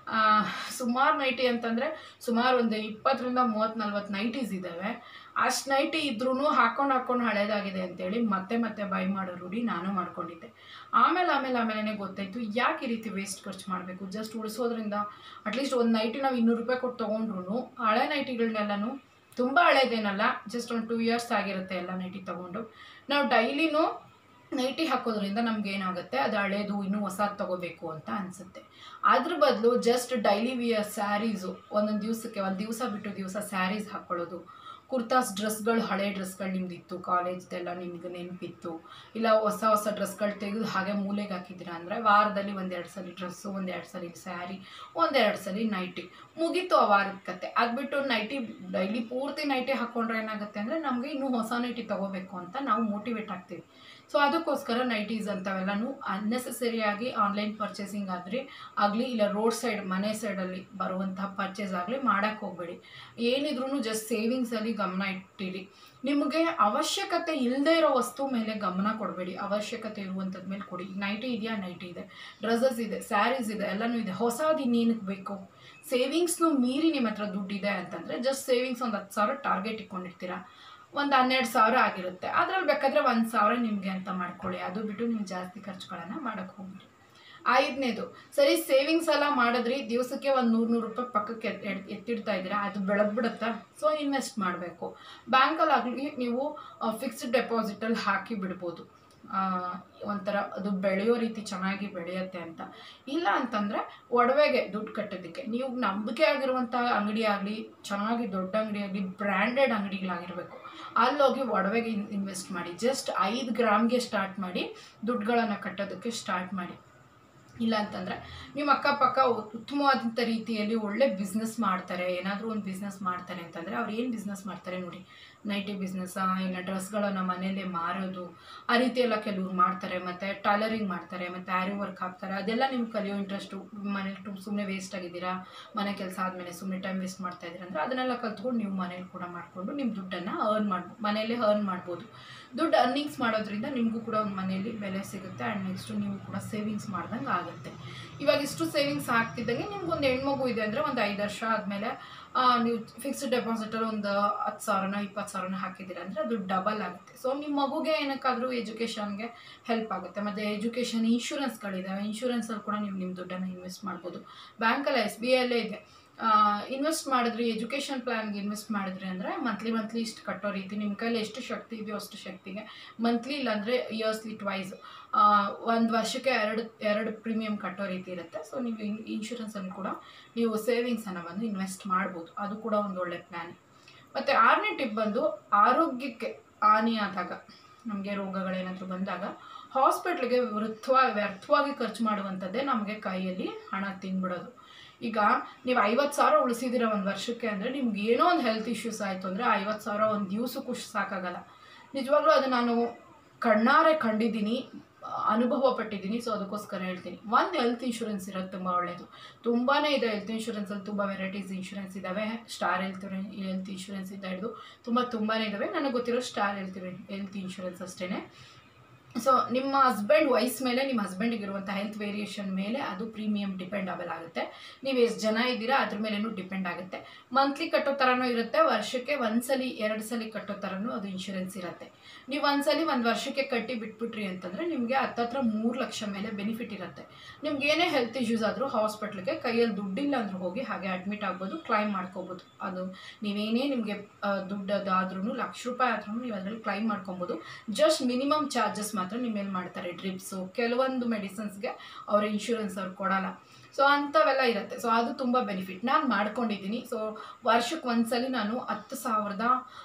ಸುಮಾರು ನೈಟಿ ಅಂತಂದರೆ ಸುಮಾರು ಒಂದು ಇಪ್ಪತ್ತರಿಂದ ಮೂವತ್ತು ನಲ್ವತ್ತು ನೈಟೀಸ್ ಇದ್ದಾವೆ ಅಷ್ಟು ನೈಟಿ ಇದ್ರೂ ಹಾಕೊಂಡು ಹಾಕೊಂಡು ಹಳೇದಾಗಿದೆ ಅಂತೇಳಿ ಮತ್ತೆ ಮತ್ತೆ ಬೈ ಮಾಡೋ ರೂಢಿ ನಾನು ಮಾಡ್ಕೊಂಡಿದ್ದೆ ಆಮೇಲೆ ಆಮೇಲೆ ಆಮೇಲೆ ಗೊತ್ತಾಯಿತು ಯಾಕೆ ಈ ರೀತಿ ವೇಸ್ಟ್ ಖರ್ಚು ಮಾಡಬೇಕು ಜಸ್ಟ್ ಉಳಿಸೋದ್ರಿಂದ ಅಟ್ಲೀಸ್ಟ್ ಒಂದು ನೈಟಿ ನಾವು ಇನ್ನೂರು ರೂಪಾಯಿ ಕೊಟ್ಟು ತೊಗೊಂಡ್ರು ಹಳೆ ನೈಟಿಗಳನ್ನೆಲ್ಲನೂ ತುಂಬ ಹಳೇದೇನಲ್ಲ ಜಸ್ಟ್ ಒಂದು ಟೂ ಇಯರ್ಸ್ ಆಗಿರುತ್ತೆ ಎಲ್ಲ ನೈಟಿ ತೊಗೊಂಡು ನಾವು ಡೈಲಿನೂ ನೈಟಿ ಹಾಕೋದ್ರಿಂದ ನಮ್ಗೆ ಏನಾಗುತ್ತೆ ಅದು ಹಳೇದು ಇನ್ನೂ ಹೊಸದು ತಗೋಬೇಕು ಅಂತ ಅನಿಸುತ್ತೆ ಅದ್ರ ಬದಲು ಜಸ್ಟ್ ಡೈಲಿ ವಿಯರ್ ಸ್ಯಾರೀಸು ಒಂದೊಂದು ದಿವಸಕ್ಕೆ ಒಂದು ದಿವಸ ಬಿಟ್ಟು ದಿವಸ ಸ್ಯಾರೀಸ್ ಹಾಕ್ಕೊಳ್ಳೋದು ಕುರ್ತಾಸ್ ಡ್ರೆಸ್ಗಳು ಹಳೆ ಡ್ರೆಸ್ಗಳು ನಿಮ್ದಿತ್ತು ಕಾಲೇಜ್ದೆಲ್ಲ ನಿಮ್ಗೆ ನೆನಪಿತ್ತು ಇಲ್ಲ ಹೊಸ ಹೊಸ ಡ್ರೆಸ್ಗಳು ತೆಗೆದು ಹಾಗೆ ಮೂಲೆಗೆ ಹಾಕಿದ್ದೀರಾ ಅಂದರೆ ವಾರದಲ್ಲಿ ಒಂದೆರಡು ಸಲ ಡ್ರೆಸ್ಸು ಒಂದೆರಡು ಸಲ ಸ್ಯಾರಿ ಒಂದೆರಡು ಸಲ ನೈಟಿ ಮುಗೀತು ಆ ವಾರದ ಕತೆ ಅದು ಬಿಟ್ಟು ನೈಟಿ ಡೈಲಿ ಪೂರ್ತಿ ನೈಟಿ ಹಾಕ್ಕೊಂಡ್ರೆ ಏನಾಗುತ್ತೆ ಅಂದರೆ ನಮಗೆ ಇನ್ನೂ ಹೊಸ ನೈಟಿ ತೊಗೋಬೇಕು ಅಂತ ನಾವು ಮೋಟಿವೇಟ್ ಆಗ್ತೀವಿ ಸೊ ಅದಕ್ಕೋಸ್ಕರ ನೈಟೀಸ್ ಅಂಥವೆಲ್ಲನೂ ಅನ್ನೆಸೆಸರಿಯಾಗಿ ಆನ್ಲೈನ್ ಪರ್ಚೇಸಿಂಗ್ ಆದರೆ ಆಗಲಿ ಇಲ್ಲ ರೋಡ್ ಸೈಡ್ ಮನೆ ಸೈಡಲ್ಲಿ ಬರುವಂತಹ ಪರ್ಚೇಸ್ ಆಗಲಿ ಮಾಡೋಕ್ಕೆ ಹೋಗಬೇಡಿ ಏನಿದ್ರೂ ಜಸ್ಟ್ ಸೇವಿಂಗ್ಸಲ್ಲಿ ಗಮನ ಇಟ್ಟಿರಿ ನಿಮಗೆ ಅವಶ್ಯಕತೆ ಇಲ್ಲದೆ ಇರೋ ವಸ್ತು ಮೇಲೆ ಗಮನ ಕೊಡಬೇಡಿ ಅವಶ್ಯಕತೆ ಇರುವಂಥದ್ದು ಮೇಲೆ ಕೊಡಿ ನೈಟಿ ಇದೆಯಾ ನೈಟಿ ಇದೆ ಡ್ರೆಸ್ಸಸ್ ಇದೆ ಸ್ಯಾರೀಸ್ ಇದೆ ಎಲ್ಲನೂ ಇದೆ ಹೊಸದು ಇನ್ನೇನಕ್ಕೆ ಬೇಕು ಸೇವಿಂಗ್ಸ್ನು ಮೀರಿ ನಿಮ್ಮ ಹತ್ರ ದುಡ್ಡಿದೆ ಅಂತಂದರೆ ಜಸ್ಟ್ ಸೇವಿಂಗ್ಸ್ ಒಂದು ಹತ್ತು ಸಾವಿರ ಟಾರ್ಗೆಟ್ ಇಟ್ಕೊಂಡಿರ್ತೀರಾ ಒಂದು ಹನ್ನೆರಡು ಸಾವಿರ ಆಗಿರುತ್ತೆ ಅದ್ರಲ್ಲಿ ಬೇಕಾದರೆ ಒಂದು ಸಾವಿರ ನಿಮಗೆ ಅಂತ ಮಾಡ್ಕೊಳ್ಳಿ ಅದು ಬಿಟ್ಟು ನೀವು ಜಾಸ್ತಿ ಖರ್ಚುಗಳನ್ನು ಮಾಡೋಕ್ಕೆ ಹೋಗ್ಬಿಡಿ ಐದನೇದು ಸರಿ ಸೇವಿಂಗ್ಸ್ ಎಲ್ಲ ಮಾಡಿದ್ರಿ ದಿವಸಕ್ಕೆ ಒಂದು ನೂರು ನೂರು ರೂಪಾಯಿ ಪಕ್ಕಕ್ಕೆ ಎತ್- ಎತ್- ಎತ್ತಿಡ್ತಾ ಇದ್ದೀರಾ ಅದು ಬೆಳೆದ್ಬಿಡುತ್ತಾ ಸೊ ಇನ್ವೆಸ್ಟ್ ಮಾಡಬೇಕು ಬ್ಯಾಂಕಲ್ಲಾಗಲಿ ನೀವು ಫಿಕ್ಸ್ಡ್ ಡೆಪಾಸಿಟಲ್ಲಿ ಹಾಕಿ ಬಿಡ್ಬೋದು ಆ, ಒಂಥರ ಅದು ಬೆಳೆಯೋ ರೀತಿ ಚೆನ್ನಾಗಿ ಬೆಳೆಯುತ್ತೆ ಅಂತ ಇಲ್ಲ ಅಂತಂದರೆ ಒಡವೆಗೆ ದುಡ್ಡು ಕಟ್ಟೋದಕ್ಕೆ ನೀವು ನಂಬಿಕೆ ಆಗಿರುವಂಥ ಅಂಗಡಿ ಆಗಲಿ ಚೆನ್ನಾಗಿ ದೊಡ್ಡ ಅಂಗಡಿ ಆಗಲಿ ಬ್ರ್ಯಾಂಡೆಡ್ ಅಂಗಡಿಗಳಾಗಿರಬೇಕು ಅಲ್ಲೋಗಿ ಒಡವೆಗೆ ಇನ್ವೆಸ್ಟ್ ಮಾಡಿ ಜಸ್ಟ್ ಐದು ಗ್ರಾಮ್ಗೆ ಸ್ಟಾರ್ಟ್ ಮಾಡಿ ದುಡ್ಡುಗಳನ್ನು ಕಟ್ಟೋದಕ್ಕೆ ಸ್ಟಾರ್ಟ್ ಮಾಡಿ ಇಲ್ಲ ಅಂತಂದರೆ ನಿಮ್ಮ ಅಕ್ಕಪಕ್ಕ ಉ- ಉತ್ತಮವಾದಂಥ ರೀತಿಯಲ್ಲಿ ಒಳ್ಳೆ ಬಿಸ್ನೆಸ್ ಮಾಡ್ತಾರೆ ಏನಾದರೂ ಒಂದು ಬಿಸ್ನೆಸ್ ಮಾಡ್ತಾರೆ ಅಂತಂದರೆ ಅವ್ರು ಏನು ಬಿಸ್ನೆಸ್ ಮಾಡ್ತಾರೆ ನೋಡಿ ನೈಟಿ ಬಿಸ್ನೆಸ್ಸಾ ಇಲ್ಲ ಡ್ರೆಸ್ಗಳನ್ನು ಮನೆಯಲ್ಲೇ ಮಾರೋದು ಆ ರೀತಿ ಎಲ್ಲ ಕೆಲವ್ರು ಮಾಡ್ತಾರೆ ಮತ್ತು ಟೈಲರಿಂಗ್ ಮಾಡ್ತಾರೆ ಮತ್ತು ಆ್ಯರಿ ವರ್ಕ್ ಹಾಕ್ತಾರೆ ಅದೆಲ್ಲ ನಿಮ್ಗೆ ಕಲಿಯೋ ಇಂಟ್ರೆಸ್ಟು ಮನೇಲಿ ಟು ಸುಮ್ಮನೆ ವೇಸ್ಟ್ ಆಗಿದ್ದೀರಾ ಮನೆ ಕೆಲಸ ಆದಮೇಲೆ ಸುಮ್ಮನೆ ಟೈಮ್ ವೇಸ್ಟ್ ಮಾಡ್ತಾ ಇದ್ದೀರಾ ಅಂದರೆ ಅದನ್ನೆಲ್ಲ ಕಲ್ತ್ಕೊಂಡು ನೀವು ಮನೇಲಿ ಕೂಡ ಮಾಡಿಕೊಂಡು ನಿಮ್ಮ ದುಡ್ಡನ್ನು ಅರ್ನ್ ಮಾಡ್ಬೋದು ಮನೆಯಲ್ಲೇ ಅರ್ನ್ ಮಾಡ್ಬೋದು ದುಡ್ಡು ಅರ್ನಿಂಗ್ಸ್ ಮಾಡೋದ್ರಿಂದ ನಿಮಗೂ ಕೂಡ ಒಂದು ಮನೆಯಲ್ಲಿ ಬೆಲೆ ಸಿಗುತ್ತೆ ಆ್ಯಂಡ್ ನೆಕ್ಸ್ಟು ನೀವು ಕೂಡ ಸೇವಿಂಗ್ಸ್ ಮಾಡ್ದಂಗೆ ಆಗುತ್ತೆ ಇವಾಗ ಇಷ್ಟು ಸೇವಿಂಗ್ಸ್ ಆಗ್ತಿದ್ದಂಗೆ ನಿಮ್ಗೊಂದು ಹೆಣ್ಮಗು ಇದೆ ಅಂದರೆ ಒಂದು ಐದು ವರ್ಷ ಆದಮೇಲೆ ನೀವು ಫಿಕ್ಸ್ಡ್ ಡೆಪಾಸಿಟಲ್ಲಿ ಒಂದು ಹತ್ತು ಸಾವಿರನ ಇಪ್ಪತ್ತು ಸಾವಿರನ ಹಾಕಿದ್ದೀರಾ ಅಂದರೆ ಅದು ಡಬಲ್ ಆಗುತ್ತೆ ಸೊ ನಿಮ್ಮ ಮಗುಗೆ ಏನಕ್ಕಾದರೂ ಎಜುಕೇಷನ್ಗೆ ಹೆಲ್ಪ್ ಆಗುತ್ತೆ ಮತ್ತು ಎಜುಕೇಷನ್ ಇನ್ಶೂರೆನ್ಸ್ಗಳಿದ್ದಾವೆ ಇನ್ಶೂರೆನ್ಸಲ್ಲಿ ಕೂಡ ನೀವು ನಿಮ್ಮ ದುಡ್ಡನ್ನು ಇನ್ವೆಸ್ಟ್ ಮಾಡ್ಬೋದು ಬ್ಯಾಂಕಲ್ಲಿ ಎಸ್ ಬಿ ಐಲ್ಲೇ ಇದೆ ಇನ್ವೆಸ್ಟ್ ಮಾಡಿದ್ರಿ ಎಜುಕೇಷನ್ ಪ್ಲ್ಯಾನ್ಗೆ ಇನ್ವೆಸ್ಟ್ ಮಾಡಿದ್ರಿ ಅಂದರೆ ಮಂತ್ಲಿ ಮಂತ್ಲಿ ಇಷ್ಟು ಕಟ್ಟೋ ರೀತಿ ನಿಮ್ಮ ಕೈಲಿ ಎಷ್ಟು ಶಕ್ತಿ ಇದೆಯೋ ಅಷ್ಟು ಶಕ್ತಿಗೆ ಮಂತ್ಲಿ ಇಲ್ಲಾಂದರೆ ಇಯರ್ಸ್ಲಿ ಟ್ವೈಸ್ ಒಂದು ವರ್ಷಕ್ಕೆ ಎರಡು ಎರಡು ಪ್ರೀಮಿಯಂ ಕಟ್ಟೋ ರೀತಿ ಇರುತ್ತೆ ಸೊ ನೀವು ಇನ್ಶೂರೆನ್ಸನ್ನು ಕೂಡ ನೀವು ಸೇವಿಂಗ್ಸನ್ನು ಬಂದು ಇನ್ವೆಸ್ಟ್ ಮಾಡ್ಬೋದು ಅದು ಕೂಡ ಒಂದು ಒಳ್ಳೆ ಪ್ಲ್ಯಾನ್ ಮತ್ತು ಆರನೇ ಟಿಪ್ ಬಂದು ಆರೋಗ್ಯಕ್ಕೆ ಹಾನಿಯಾದಾಗ ನಮಗೆ ರೋಗಗಳೇನಾದರೂ ಬಂದಾಗ ಹಾಸ್ಪಿಟ್ಲಿಗೆ ವೃಥವಾ ವ್ಯರ್ಥವಾಗಿ ಖರ್ಚು ಮಾಡುವಂಥದ್ದೇ ನಮಗೆ ಕೈಯಲ್ಲಿ ಹಣ ತಿಂದ್ಬಿಡೋದು ಈಗ ನೀವು ಐವತ್ತು ಸಾವಿರ ಉಳಿಸಿದ್ದೀರ ಒಂದು ವರ್ಷಕ್ಕೆ ಅಂದರೆ ನಿಮ್ಗೆ ಏನೋ ಒಂದು ಹೆಲ್ತ್ ಇಶ್ಯೂಸ್ ಆಯಿತು ಅಂದರೆ ಐವತ್ತು ಸಾವಿರ ಒಂದು ದಿವಸಕ್ಕೂ ಸಾಕಾಗಲ್ಲ ನಿಜವಾಗ್ಲೂ ಅದು ನಾನು ಕಣ್ಣಾರೆ ಕಂಡಿದ್ದೀನಿ ಅನುಭವ ಪಟ್ಟಿದ್ದೀನಿ ಸೊ ಅದಕ್ಕೋಸ್ಕರ ಹೇಳ್ತೀನಿ ಒಂದು ಹೆಲ್ತ್ ಇನ್ಶೂರೆನ್ಸ್ ಇರೋದು ತುಂಬ ಒಳ್ಳೆಯದು ತುಂಬಾ ಇದೆ ಹೆಲ್ತ್ ಇನ್ಶೂರೆನ್ಸಲ್ಲಿ ತುಂಬ ವೆರೈಟೀಸ್ ಇನ್ಶೂರೆನ್ಸ್ ಇದ್ದಾವೆ ಸ್ಟಾರ್ ಹೆಲ್ತ್ ಹೆಲ್ತ್ ಇನ್ಶೂರೆನ್ಸ್ ಇಂದ ಹಿಡಿದು ತುಂಬ ತುಂಬಾ ಇದ್ದಾವೆ ನನಗೆ ಗೊತ್ತಿರೋ ಸ್ಟಾರ್ ಹೆಲ್ತ್ ಹೆಲ್ತ್ ಇನ್ಶೂರೆನ್ಸ್ ಅಷ್ಟೇ ಸೊ ನಿಮ್ಮ ಹಸ್ಬೆಂಡ್ ವಯಸ್ಸು ಮೇಲೆ ನಿಮ್ಮ ಹಸ್ಬೆಂಡಿಗೆ ಇರುವಂಥ ಹೆಲ್ತ್ ವೇರಿಯೇಷನ್ ಮೇಲೆ ಅದು ಪ್ರೀಮಿಯಂ ಡಿಪೆಂಡಬಲ್ ಆಗುತ್ತೆ ನೀವು ಎಷ್ಟು ಜನ ಇದ್ದೀರಾ ಅದ್ರ ಮೇಲೇನೂ ಡಿಪೆಂಡ್ ಆಗುತ್ತೆ ಮಂತ್ಲಿ ಕಟ್ಟೋ ಥರನೂ ಇರುತ್ತೆ ವರ್ಷಕ್ಕೆ ಒಂದ್ಸಲಿ ಎರಡು ಸಲ ಕಟ್ಟೋ ಥರನೂ ಅದು ಇನ್ಶೂರೆನ್ಸ್ ಇರುತ್ತೆ ನೀವು ಒಂದ್ಸಲಿ ಒಂದು ವರ್ಷಕ್ಕೆ ಕಟ್ಟಿ ಬಿಟ್ಬಿಟ್ರಿ ಅಂತಂದರೆ ನಿಮಗೆ ಹತ್ತತ್ರ ಮೂರು ಲಕ್ಷ ಮೇಲೆ ಬೆನಿಫಿಟ್ ಇರುತ್ತೆ ನಿಮ್ಗೆ ಏನೇ ಹೆಲ್ತ್ ಇಶ್ಯೂಸ್ ಆದರೂ ಹಾಸ್ಪಿಟ್ಲಿಗೆ ಕೈಯಲ್ಲಿ ದುಡ್ಡಿಲ್ಲ ಅಂದ್ರೂ ಹೋಗಿ ಹಾಗೆ ಅಡ್ಮಿಟ್ ಆಗ್ಬೋದು ಕ್ಲೈಮ್ ಮಾಡ್ಕೋಬೋದು ಅದು ನೀವೇನೇ ನಿಮಗೆ ದುಡ್ಡು ಅದಾದ್ರೂ ಲಕ್ಷ ರೂಪಾಯಿ ಆದ್ರೂ ನೀವು ಅದರಲ್ಲಿ ಕ್ಲೈಮ್ ಮಾಡ್ಕೊಬೋದು ಜಸ್ಟ್ ಮಿನಿಮಮ್ ಚಾರ್ಜಸ್ ಮಾತ್ರ ನಿಮ್ಮ ಮೇಲೆ ಮಾಡ್ತಾರೆ ಡ್ರಿಪ್ಸು ಕೆಲವೊಂದು ಮೆಡಿಸಿನ್ಸ್ಗೆ ಅವ್ರ ಇನ್ಶೂರೆನ್ಸ್ ಅವ್ರು ಕೊಡಲ್ಲ ಸೊ ಅಂಥವೆಲ್ಲ ಇರುತ್ತೆ ಸೊ ಅದು ತುಂಬ ಬೆನಿಫಿಟ್ ನಾನು ಮಾಡ್ಕೊಂಡಿದ್ದೀನಿ ಸೊ ವರ್ಷಕ್ಕೆ ಒಂದ್ಸಲಿ ನಾನು ಹತ್ತು ಸಾವಿರದ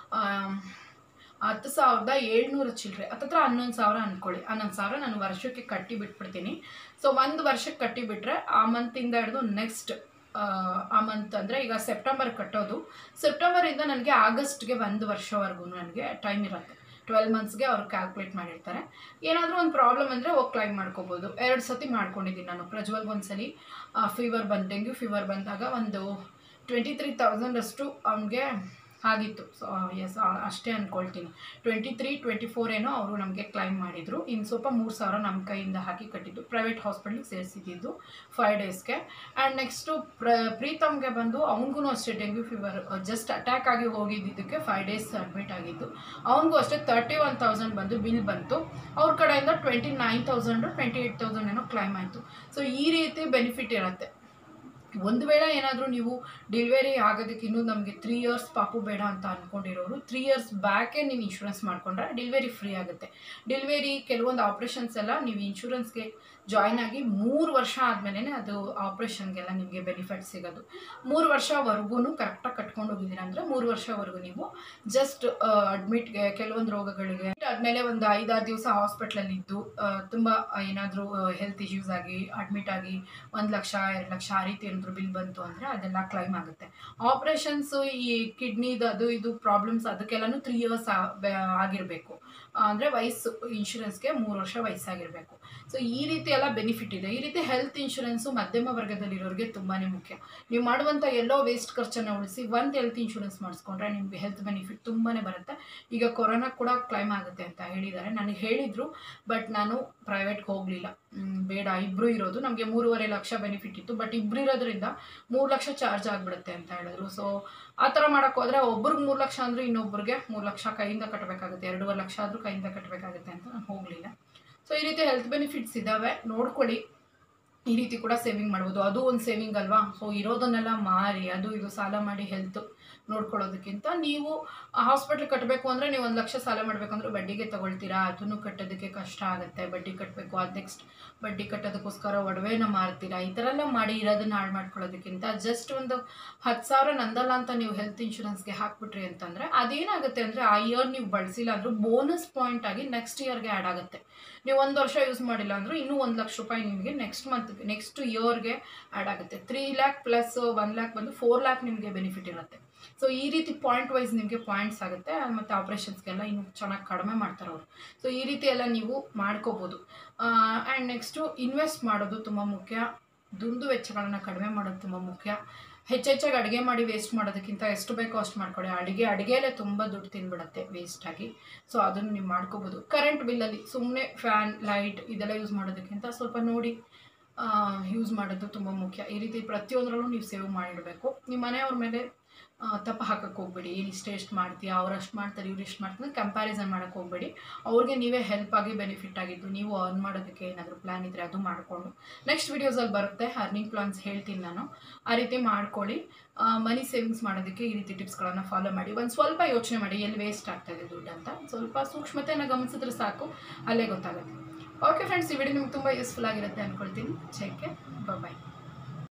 ಹತ್ತು ಸಾವಿರದ ಏಳ್ನೂರು ಚಿಲ್ಲರೆ ಹತ್ತತ್ರ ಹನ್ನೊಂದು ಸಾವಿರ ಅಂದ್ಕೊಳ್ಳಿ ಹನ್ನೊಂದು ಸಾವಿರ ನಾನು ವರ್ಷಕ್ಕೆ ಕಟ್ಟಿ ಬಿಟ್ಬಿಡ್ತೀನಿ ಸೊ ಒಂದು ವರ್ಷಕ್ಕೆ ಕಟ್ಟಿ ಬಿಟ್ಟರೆ ಆ ಮಂತಿಂದ ಹಿಡಿದು ನೆಕ್ಸ್ಟ್ ಆ ಮಂತ್ ಅಂದರೆ ಈಗ ಸೆಪ್ಟೆಂಬರ್ ಕಟ್ಟೋದು ಸೆಪ್ಟೆಂಬರಿಂದ ನನಗೆ ಆಗಸ್ಟ್ಗೆ ಒಂದು ವರ್ಷವರೆಗೂ ನನಗೆ ಟೈಮ್ ಇರುತ್ತೆ ಟ್ವೆಲ್ ಮಂತ್ಸ್ಗೆ ಅವ್ರು ಕ್ಯಾಲ್ಕುಲೇಟ್ ಮಾಡಿರ್ತಾರೆ ಏನಾದರೂ ಒಂದು ಪ್ರಾಬ್ಲಮ್ ಅಂದರೆ ಹೋಗಿ ಕ್ಲೈಮ್ ಮಾಡ್ಕೋಬೋದು ಎರಡು ಸತಿ ಮಾಡ್ಕೊಂಡಿದ್ದೀನಿ ನಾನು ಪ್ರಜ್ವಲ್ಗೆ ಒಂದು ಸಲ ಫೀವರ್ ಬಂದು ಡೆಂಗ್ಯೂ ಫೀವರ್ ಬಂದಾಗ ಒಂದು ಟ್ವೆಂಟಿ ತ್ರೀ ತೌಸಂಡಷ್ಟು ಅವ್ನಿಗೆ ಆಗಿತ್ತು ಸೊ ಎಸ್ ಅಷ್ಟೇ ಅಂದ್ಕೊಳ್ತೀನಿ ಟ್ವೆಂಟಿ ತ್ರೀ ಟ್ವೆಂಟಿ ಫೋರ್ ಏನೋ ಅವರು ನಮಗೆ ಕ್ಲೈಮ್ ಮಾಡಿದರು ಇನ್ನು ಸ್ವಲ್ಪ ಮೂರು ಸಾವಿರ ನಮ್ಮ ಕೈಯಿಂದ ಹಾಕಿ ಕಟ್ಟಿದ್ದು ಪ್ರೈವೇಟ್ ಹಾಸ್ಪಿಟ್ಲಿಗೆ ಸೇರಿಸಿದ್ದು ಫೈವ್ ಡೇಸ್ಗೆ ಆ್ಯಂಡ್ ನೆಕ್ಸ್ಟು ಪ್ರ ಪ್ರೀತಮ್ಗೆ ಬಂದು ಅವನಿಗೂ ಅಷ್ಟೇ ಡೆಂಗ್ಯೂ ಫೀವರ್ ಜಸ್ಟ್ ಅಟ್ಯಾಕ್ ಆಗಿ ಹೋಗಿದ್ದಕ್ಕೆ ಫೈವ್ ಡೇಸ್ ಅಡ್ಮಿಟ್ ಆಗಿದ್ದು ಅವನಿಗೂ ಅಷ್ಟೇ ತರ್ಟಿ ಒನ್ ತೌಸಂಡ್ ಬಂದು ಬಿಲ್ ಬಂತು ಅವ್ರ ಕಡೆಯಿಂದ twenty nine thousand twenty eight thousand ಏನೋ ಕ್ಲೈಮ್ ಆಯಿತು ಸೊ ಈ ರೀತಿ ಬೆನಿಫಿಟ್ ಇರುತ್ತೆ ಒಂದು ವೇಳೆ ಏನಾದರೂ ನೀವು ಡೆಲಿವರಿ ಆಗೋದಕ್ಕೆ ಇನ್ನೂ ನಮಗೆ ತ್ರೀ ಇಯರ್ಸ್ ಪಾಪು ಬೇಡ ಅಂತ ಅಂದ್ಕೊಂಡಿರೋರು ತ್ರೀ ಇಯರ್ಸ್ ಬ್ಯಾಕೇ ನೀವು ಇನ್ಶೂರೆನ್ಸ್ ಮಾಡಿಕೊಂಡ್ರೆ ಡೆಲಿವರಿ ಫ್ರೀ ಆಗುತ್ತೆ ಡೆಲಿವರಿ ಕೆಲವೊಂದು ಆಪ್ರೇಷನ್ಸ್ ಎಲ್ಲ ನೀವು ಇನ್ಶೂರೆನ್ಸ್ಗೆ ಜಾಯ್ನ್ ಆಗಿ ಮೂರು ವರ್ಷ ಆದಮೇಲೆ ಅದು ಆಪ್ರೇಷನ್ಗೆಲ್ಲ ನಿಮಗೆ ಬೆನಿಫಿಟ್ ಸಿಗೋದು ಮೂರು ವರ್ಷವರೆಗೂ ಕರೆಕ್ಟಾಗಿ ಕಟ್ಕೊಂಡು ಹೋಗಿದ್ದೀರ ಅಂದರೆ ಮೂರು ವರ್ಷವರೆಗೂ ನೀವು ಜಸ್ಟ್ ಅಡ್ಮಿಟ್ಗೆ ಕೆಲವೊಂದು ರೋಗಗಳಿಗೆ ಆದಮೇಲೆ ಒಂದು ಐದಾರು ದಿವಸ ಹಾಸ್ಪಿಟ್ಲಲ್ಲಿ ಇದ್ದು ತುಂಬ ಏನಾದರೂ ಹೆಲ್ತ್ ಇಶ್ಯೂಸ್ ಆಗಿ ಅಡ್ಮಿಟ್ ಆಗಿ ಒಂದು ಲಕ್ಷ ಎರಡು ಲಕ್ಷ ಆ ರೀತಿ ಏನಾದರೂ ಬಿಲ್ ಬಂತು ಅಂದರೆ ಅದೆಲ್ಲ ಕ್ಲೈಮ್ ಆಗುತ್ತೆ ಆಪ್ರೇಷನ್ಸು ಈ ಕಿಡ್ನಿದು ಅದು ಇದು ಪ್ರಾಬ್ಲಮ್ಸ್ ಅದಕ್ಕೆಲ್ಲನೂ ತ್ರೀ ಇಯರ್ಸ್ ಆಗಿರಬೇಕು ಅಂದರೆ ವಯಸ್ಸು ಇನ್ಶೂರೆನ್ಸ್ಗೆ ಮೂರು ವರ್ಷ ವಯಸ್ಸಾಗಿರಬೇಕು ಸೊ ಈ ರೀತಿ ಎಲ್ಲ ಬೆನಿಫಿಟ್ ಇದೆ ಈ ರೀತಿ ಹೆಲ್ತ್ ಇನ್ಶೂರೆನ್ಸು ಮಧ್ಯಮ ವರ್ಗದಲ್ಲಿರೋರಿಗೆ ತುಂಬಾ ಮುಖ್ಯ ನೀವು ಮಾಡುವಂಥ ಎಲ್ಲೋ ವೇಸ್ಟ್ ಖರ್ಚನ್ನು ಉಳಿಸಿ ಒಂದು ಹೆಲ್ತ್ ಇನ್ಶೂರೆನ್ಸ್ ಮಾಡಿಸ್ಕೊಂಡ್ರೆ ನಿಮಗೆ ಹೆಲ್ತ್ ಬೆನಿಫಿಟ್ ತುಂಬಾ ಬರುತ್ತೆ ಈಗ ಕೊರೋನಾ ಕೂಡ ಕ್ಲೈಮ್ ಆಗುತ್ತೆ ಅಂತ ಹೇಳಿದ್ದಾರೆ ನನಗೆ ಹೇಳಿದರು ಬಟ್ ನಾನು ಪ್ರೈವೇಟ್ಗೆ ಹೋಗಲಿಲ್ಲ ಬೇಡ ಇಬ್ಬರು ಇರೋದು ನಮಗೆ ಮೂರುವರೆ ಲಕ್ಷ ಬೆನಿಫಿಟ್ ಇತ್ತು ಬಟ್ ಇಬ್ಬರು ಇರೋದ್ರಿಂದ ಮೂರು ಲಕ್ಷ ಚಾರ್ಜ್ ಆಗಿಬಿಡುತ್ತೆ ಅಂತ ಹೇಳಿದ್ರು ಸೊ ಆ ಥರ ಮಾಡೋಕ್ಕೆ ಹೋದರೆ ಒಬ್ರಿಗೆ ಮೂರು ಲಕ್ಷ ಅಂದರೆ ಇನ್ನೊಬ್ರಿಗೆ ಮೂರು ಲಕ್ಷ ಕೈಯಿಂದ ಕಟ್ಟಬೇಕಾಗುತ್ತೆ ಎರಡೂವರೆ ಲಕ್ಷ ಆದರೂ ಕೈಯಿಂದ ಕಟ್ಟಬೇಕಾಗುತ್ತೆ ಅಂತ ನಾನು ಹೋಗಲಿಲ್ಲ ಸೊ ಈ ರೀತಿ ಹೆಲ್ತ್ ಬೆನಿಫಿಟ್ಸ್ ಇದ್ದಾವೆ ನೋಡ್ಕೊಳ್ಳಿ ಈ ರೀತಿ ಕೂಡ ಸೇವಿಂಗ್ ಮಾಡ್ಬೋದು ಅದು ಒಂದು ಸೇವಿಂಗ್ ಅಲ್ವಾ ಸೊ ಇರೋದನ್ನೆಲ್ಲ ಮಾರಿ ಅದು ಇದು ಸಾಲ ಮಾಡಿ ಹೆಲ್ತ್ ನೋಡ್ಕೊಳ್ಳೋದಕ್ಕಿಂತ ನೀವು ಹಾಸ್ಪಿಟ್ಲ್ ಕಟ್ಟಬೇಕು ಅಂದರೆ ನೀವು ಒಂದು ಲಕ್ಷ ಸಾಲ ಮಾಡಬೇಕಂದ್ರೆ ಬಡ್ಡಿಗೆ ತಗೊಳ್ತೀರಾ ಅದನ್ನು ಕಟ್ಟೋದಕ್ಕೆ ಕಷ್ಟ ಆಗುತ್ತೆ ಬಡ್ಡಿ ಕಟ್ಟಬೇಕು ಅದು ನೆಕ್ಸ್ಟ್ ಬಡ್ಡಿ ಕಟ್ಟೋದಕ್ಕೋಸ್ಕರ ಒಡವೆನ ಮಾರ್ತೀರಾ ಈ ಥರ ಎಲ್ಲ ಮಾಡಿ ಇರೋದನ್ನ ಹಾಳು ಮಾಡ್ಕೊಳ್ಳೋದಕ್ಕಿಂತ ಜಸ್ಟ್ ಒಂದು ಹತ್ತು ಸಾವಿರ ನಂದಲ್ಲ ಅಂತ ನೀವು ಹೆಲ್ತ್ ಇನ್ಶೂರೆನ್ಸ್ಗೆ ಹಾಕ್ಬಿಟ್ರಿ ಅಂತಂದರೆ ಅದೇನಾಗುತ್ತೆ ಅಂದರೆ ಆ ಇಯರ್ ನೀವು ಬಳಸಿಲ್ಲ ಅಂದರೂ ಬೋನಸ್ ಪಾಯಿಂಟ್ ಆಗಿ ನೆಕ್ಸ್ಟ್ ಇಯರ್ಗೆ ಆ್ಯಡ್ ಆಗುತ್ತೆ ನೀವು ಒಂದು ವರ್ಷ ಯೂಸ್ ಮಾಡಿಲ್ಲ ಅಂದರೂ ಇನ್ನೂ ಒಂದು ಲಕ್ಷ ರೂಪಾಯಿ ನಿಮಗೆ ನೆಕ್ಸ್ಟ್ ಮಂತ್ ನೆಕ್ಸ್ಟ್ ಇಯರ್ಗೆ ಆ್ಯಡ್ ಆಗುತ್ತೆ three lakh plus one lakh ಬಂದು ಫೋರ್ ಲ್ಯಾಕ್ ನಿಮಗೆ ಬೆನಿಫಿಟ್ ಇರುತ್ತೆ ಸೊ ಈ ರೀತಿ ಪಾಯಿಂಟ್ ವೈಸ್ ನಿಮಗೆ ಪಾಯಿಂಟ್ಸ್ ಆಗುತ್ತೆ ಮತ್ತು ಆಪ್ರೇಷನ್ಸ್ಗೆಲ್ಲ ಇನ್ನೂ ಚೆನ್ನಾಗಿ ಕಡಿಮೆ ಮಾಡ್ತಾರೆ ಅವರು ಸೊ ಈ ರೀತಿ ಎಲ್ಲ ನೀವು ಮಾಡ್ಕೋಬೋದು ಆ್ಯಂಡ್ ನೆಕ್ಸ್ಟು ಇನ್ವೆಸ್ಟ್ ಮಾಡೋದು ತುಂಬ ಮುಖ್ಯ ದುಂದು ವೆಚ್ಚಗಳನ್ನು ಕಡಿಮೆ ಮಾಡೋದು ತುಂಬ ಮುಖ್ಯ ಹೆಚ್ಚೆಚ್ಚಾಗಿ ಅಡುಗೆ ಮಾಡಿ ವೇಸ್ಟ್ ಮಾಡೋದಕ್ಕಿಂತ ಎಷ್ಟು ಬೇಕೋ ಅಷ್ಟು ಮಾಡ್ಕೊಳ್ಳಿ ಅಡುಗೆ ಅಡುಗೆಯಲ್ಲೇ ತುಂಬ ದುಡ್ಡು ತಿಂದ್ಬಿಡುತ್ತೆ ವೇಸ್ಟಾಗಿ ಸೊ ಅದನ್ನು ನೀವು ಮಾಡ್ಕೋಬೋದು ಕರೆಂಟ್ ಬಿಲ್ಲಲ್ಲಿ ಸುಮ್ಮನೆ ಫ್ಯಾನ್ ಲೈಟ್ ಇದೆಲ್ಲ ಯೂಸ್ ಮಾಡೋದಕ್ಕಿಂತ ಸ್ವಲ್ಪ ನೋಡಿ ಯೂಸ್ ಮಾಡೋದು ತುಂಬ ಮುಖ್ಯ ಈ ರೀತಿ ಪ್ರತಿಯೊಂದರಲ್ಲೂ ನೀವು ಸೇವ್ ಮಾಡಿಡಬೇಕು ನಿಮ್ಮ ಮನೆಯವ್ರ ಮೇಲೆ ಆ, ತಪ್ಪ ಹಾಕಕ್ಕೆ ಹೋಗ್ಬೇಡಿ ಏನು ಇಷ್ಟು ಎಷ್ಟು ಮಾಡ್ತೀಯಾ ಅವ್ರು ಅಷ್ಟು ಮಾಡ್ತಾರೆ ಇವ್ರು ಇಷ್ಟು ಮಾಡ್ತಾರೆ ಕಂಪ್ಯಾರಿಸನ್ ಮಾಡೋಕ್ಕೆ ಹೋಗ್ಬೇಡಿ ಅವ್ರಿಗೆ ನೀವೇ ಹೆಲ್ಪ್ ಆಗಿ ಬೆನಿಫಿಟ್ ಆಗಿದ್ದು ನೀವು ಅರ್ನ್ ಮಾಡೋದಕ್ಕೆ ಏನಾದರೂ ಪ್ಲ್ಯಾನ್ ಇದ್ದರೆ ಅದು ಮಾಡಿಕೊಂಡು ನೆಕ್ಸ್ಟ್ ವೀಡಿಯೋಸಲ್ಲಿ ಬರುತ್ತೆ ಅರ್ನಿಂಗ್ ಪ್ಲಾನ್ಸ್ ಹೇಳ್ತೀನಿ ನಾನು ಆ ರೀತಿ ಮಾಡ್ಕೊಳ್ಳಿ ಮನಿ ಸೇವಿಂಗ್ಸ್ ಮಾಡೋದಕ್ಕೆ ಈ ರೀತಿ ಟಿಪ್ಸ್ಗಳನ್ನು ಫಾಲೋ ಮಾಡಿ ಒಂದು ಸ್ವಲ್ಪ ಯೋಚನೆ ಮಾಡಿ ಎಲ್ಲಿ ವೇಸ್ಟ್ ಆಗ್ತಾಯಿದೆ ದುಡ್ಡು ಅಂತ ಸ್ವಲ್ಪ ಸೂಕ್ಷ್ಮತೆಯನ್ನು ಗಮನಿಸಿದ್ರೆ ಸಾಕು ಅಲ್ಲೇ ಗೊತ್ತಾಗುತ್ತೆ ಓಕೆ ಫ್ರೆಂಡ್ಸ್ ಈ ವಿಡಿಯೋ ನಿಮ್ಗೆ ತುಂಬ ಯೂಸ್ಫುಲ್ ಆಗಿರುತ್ತೆ ಅಂದ್ಕೊಳ್ತೀನಿ ಚೆಕ್ಕೆ ಬಾಯ್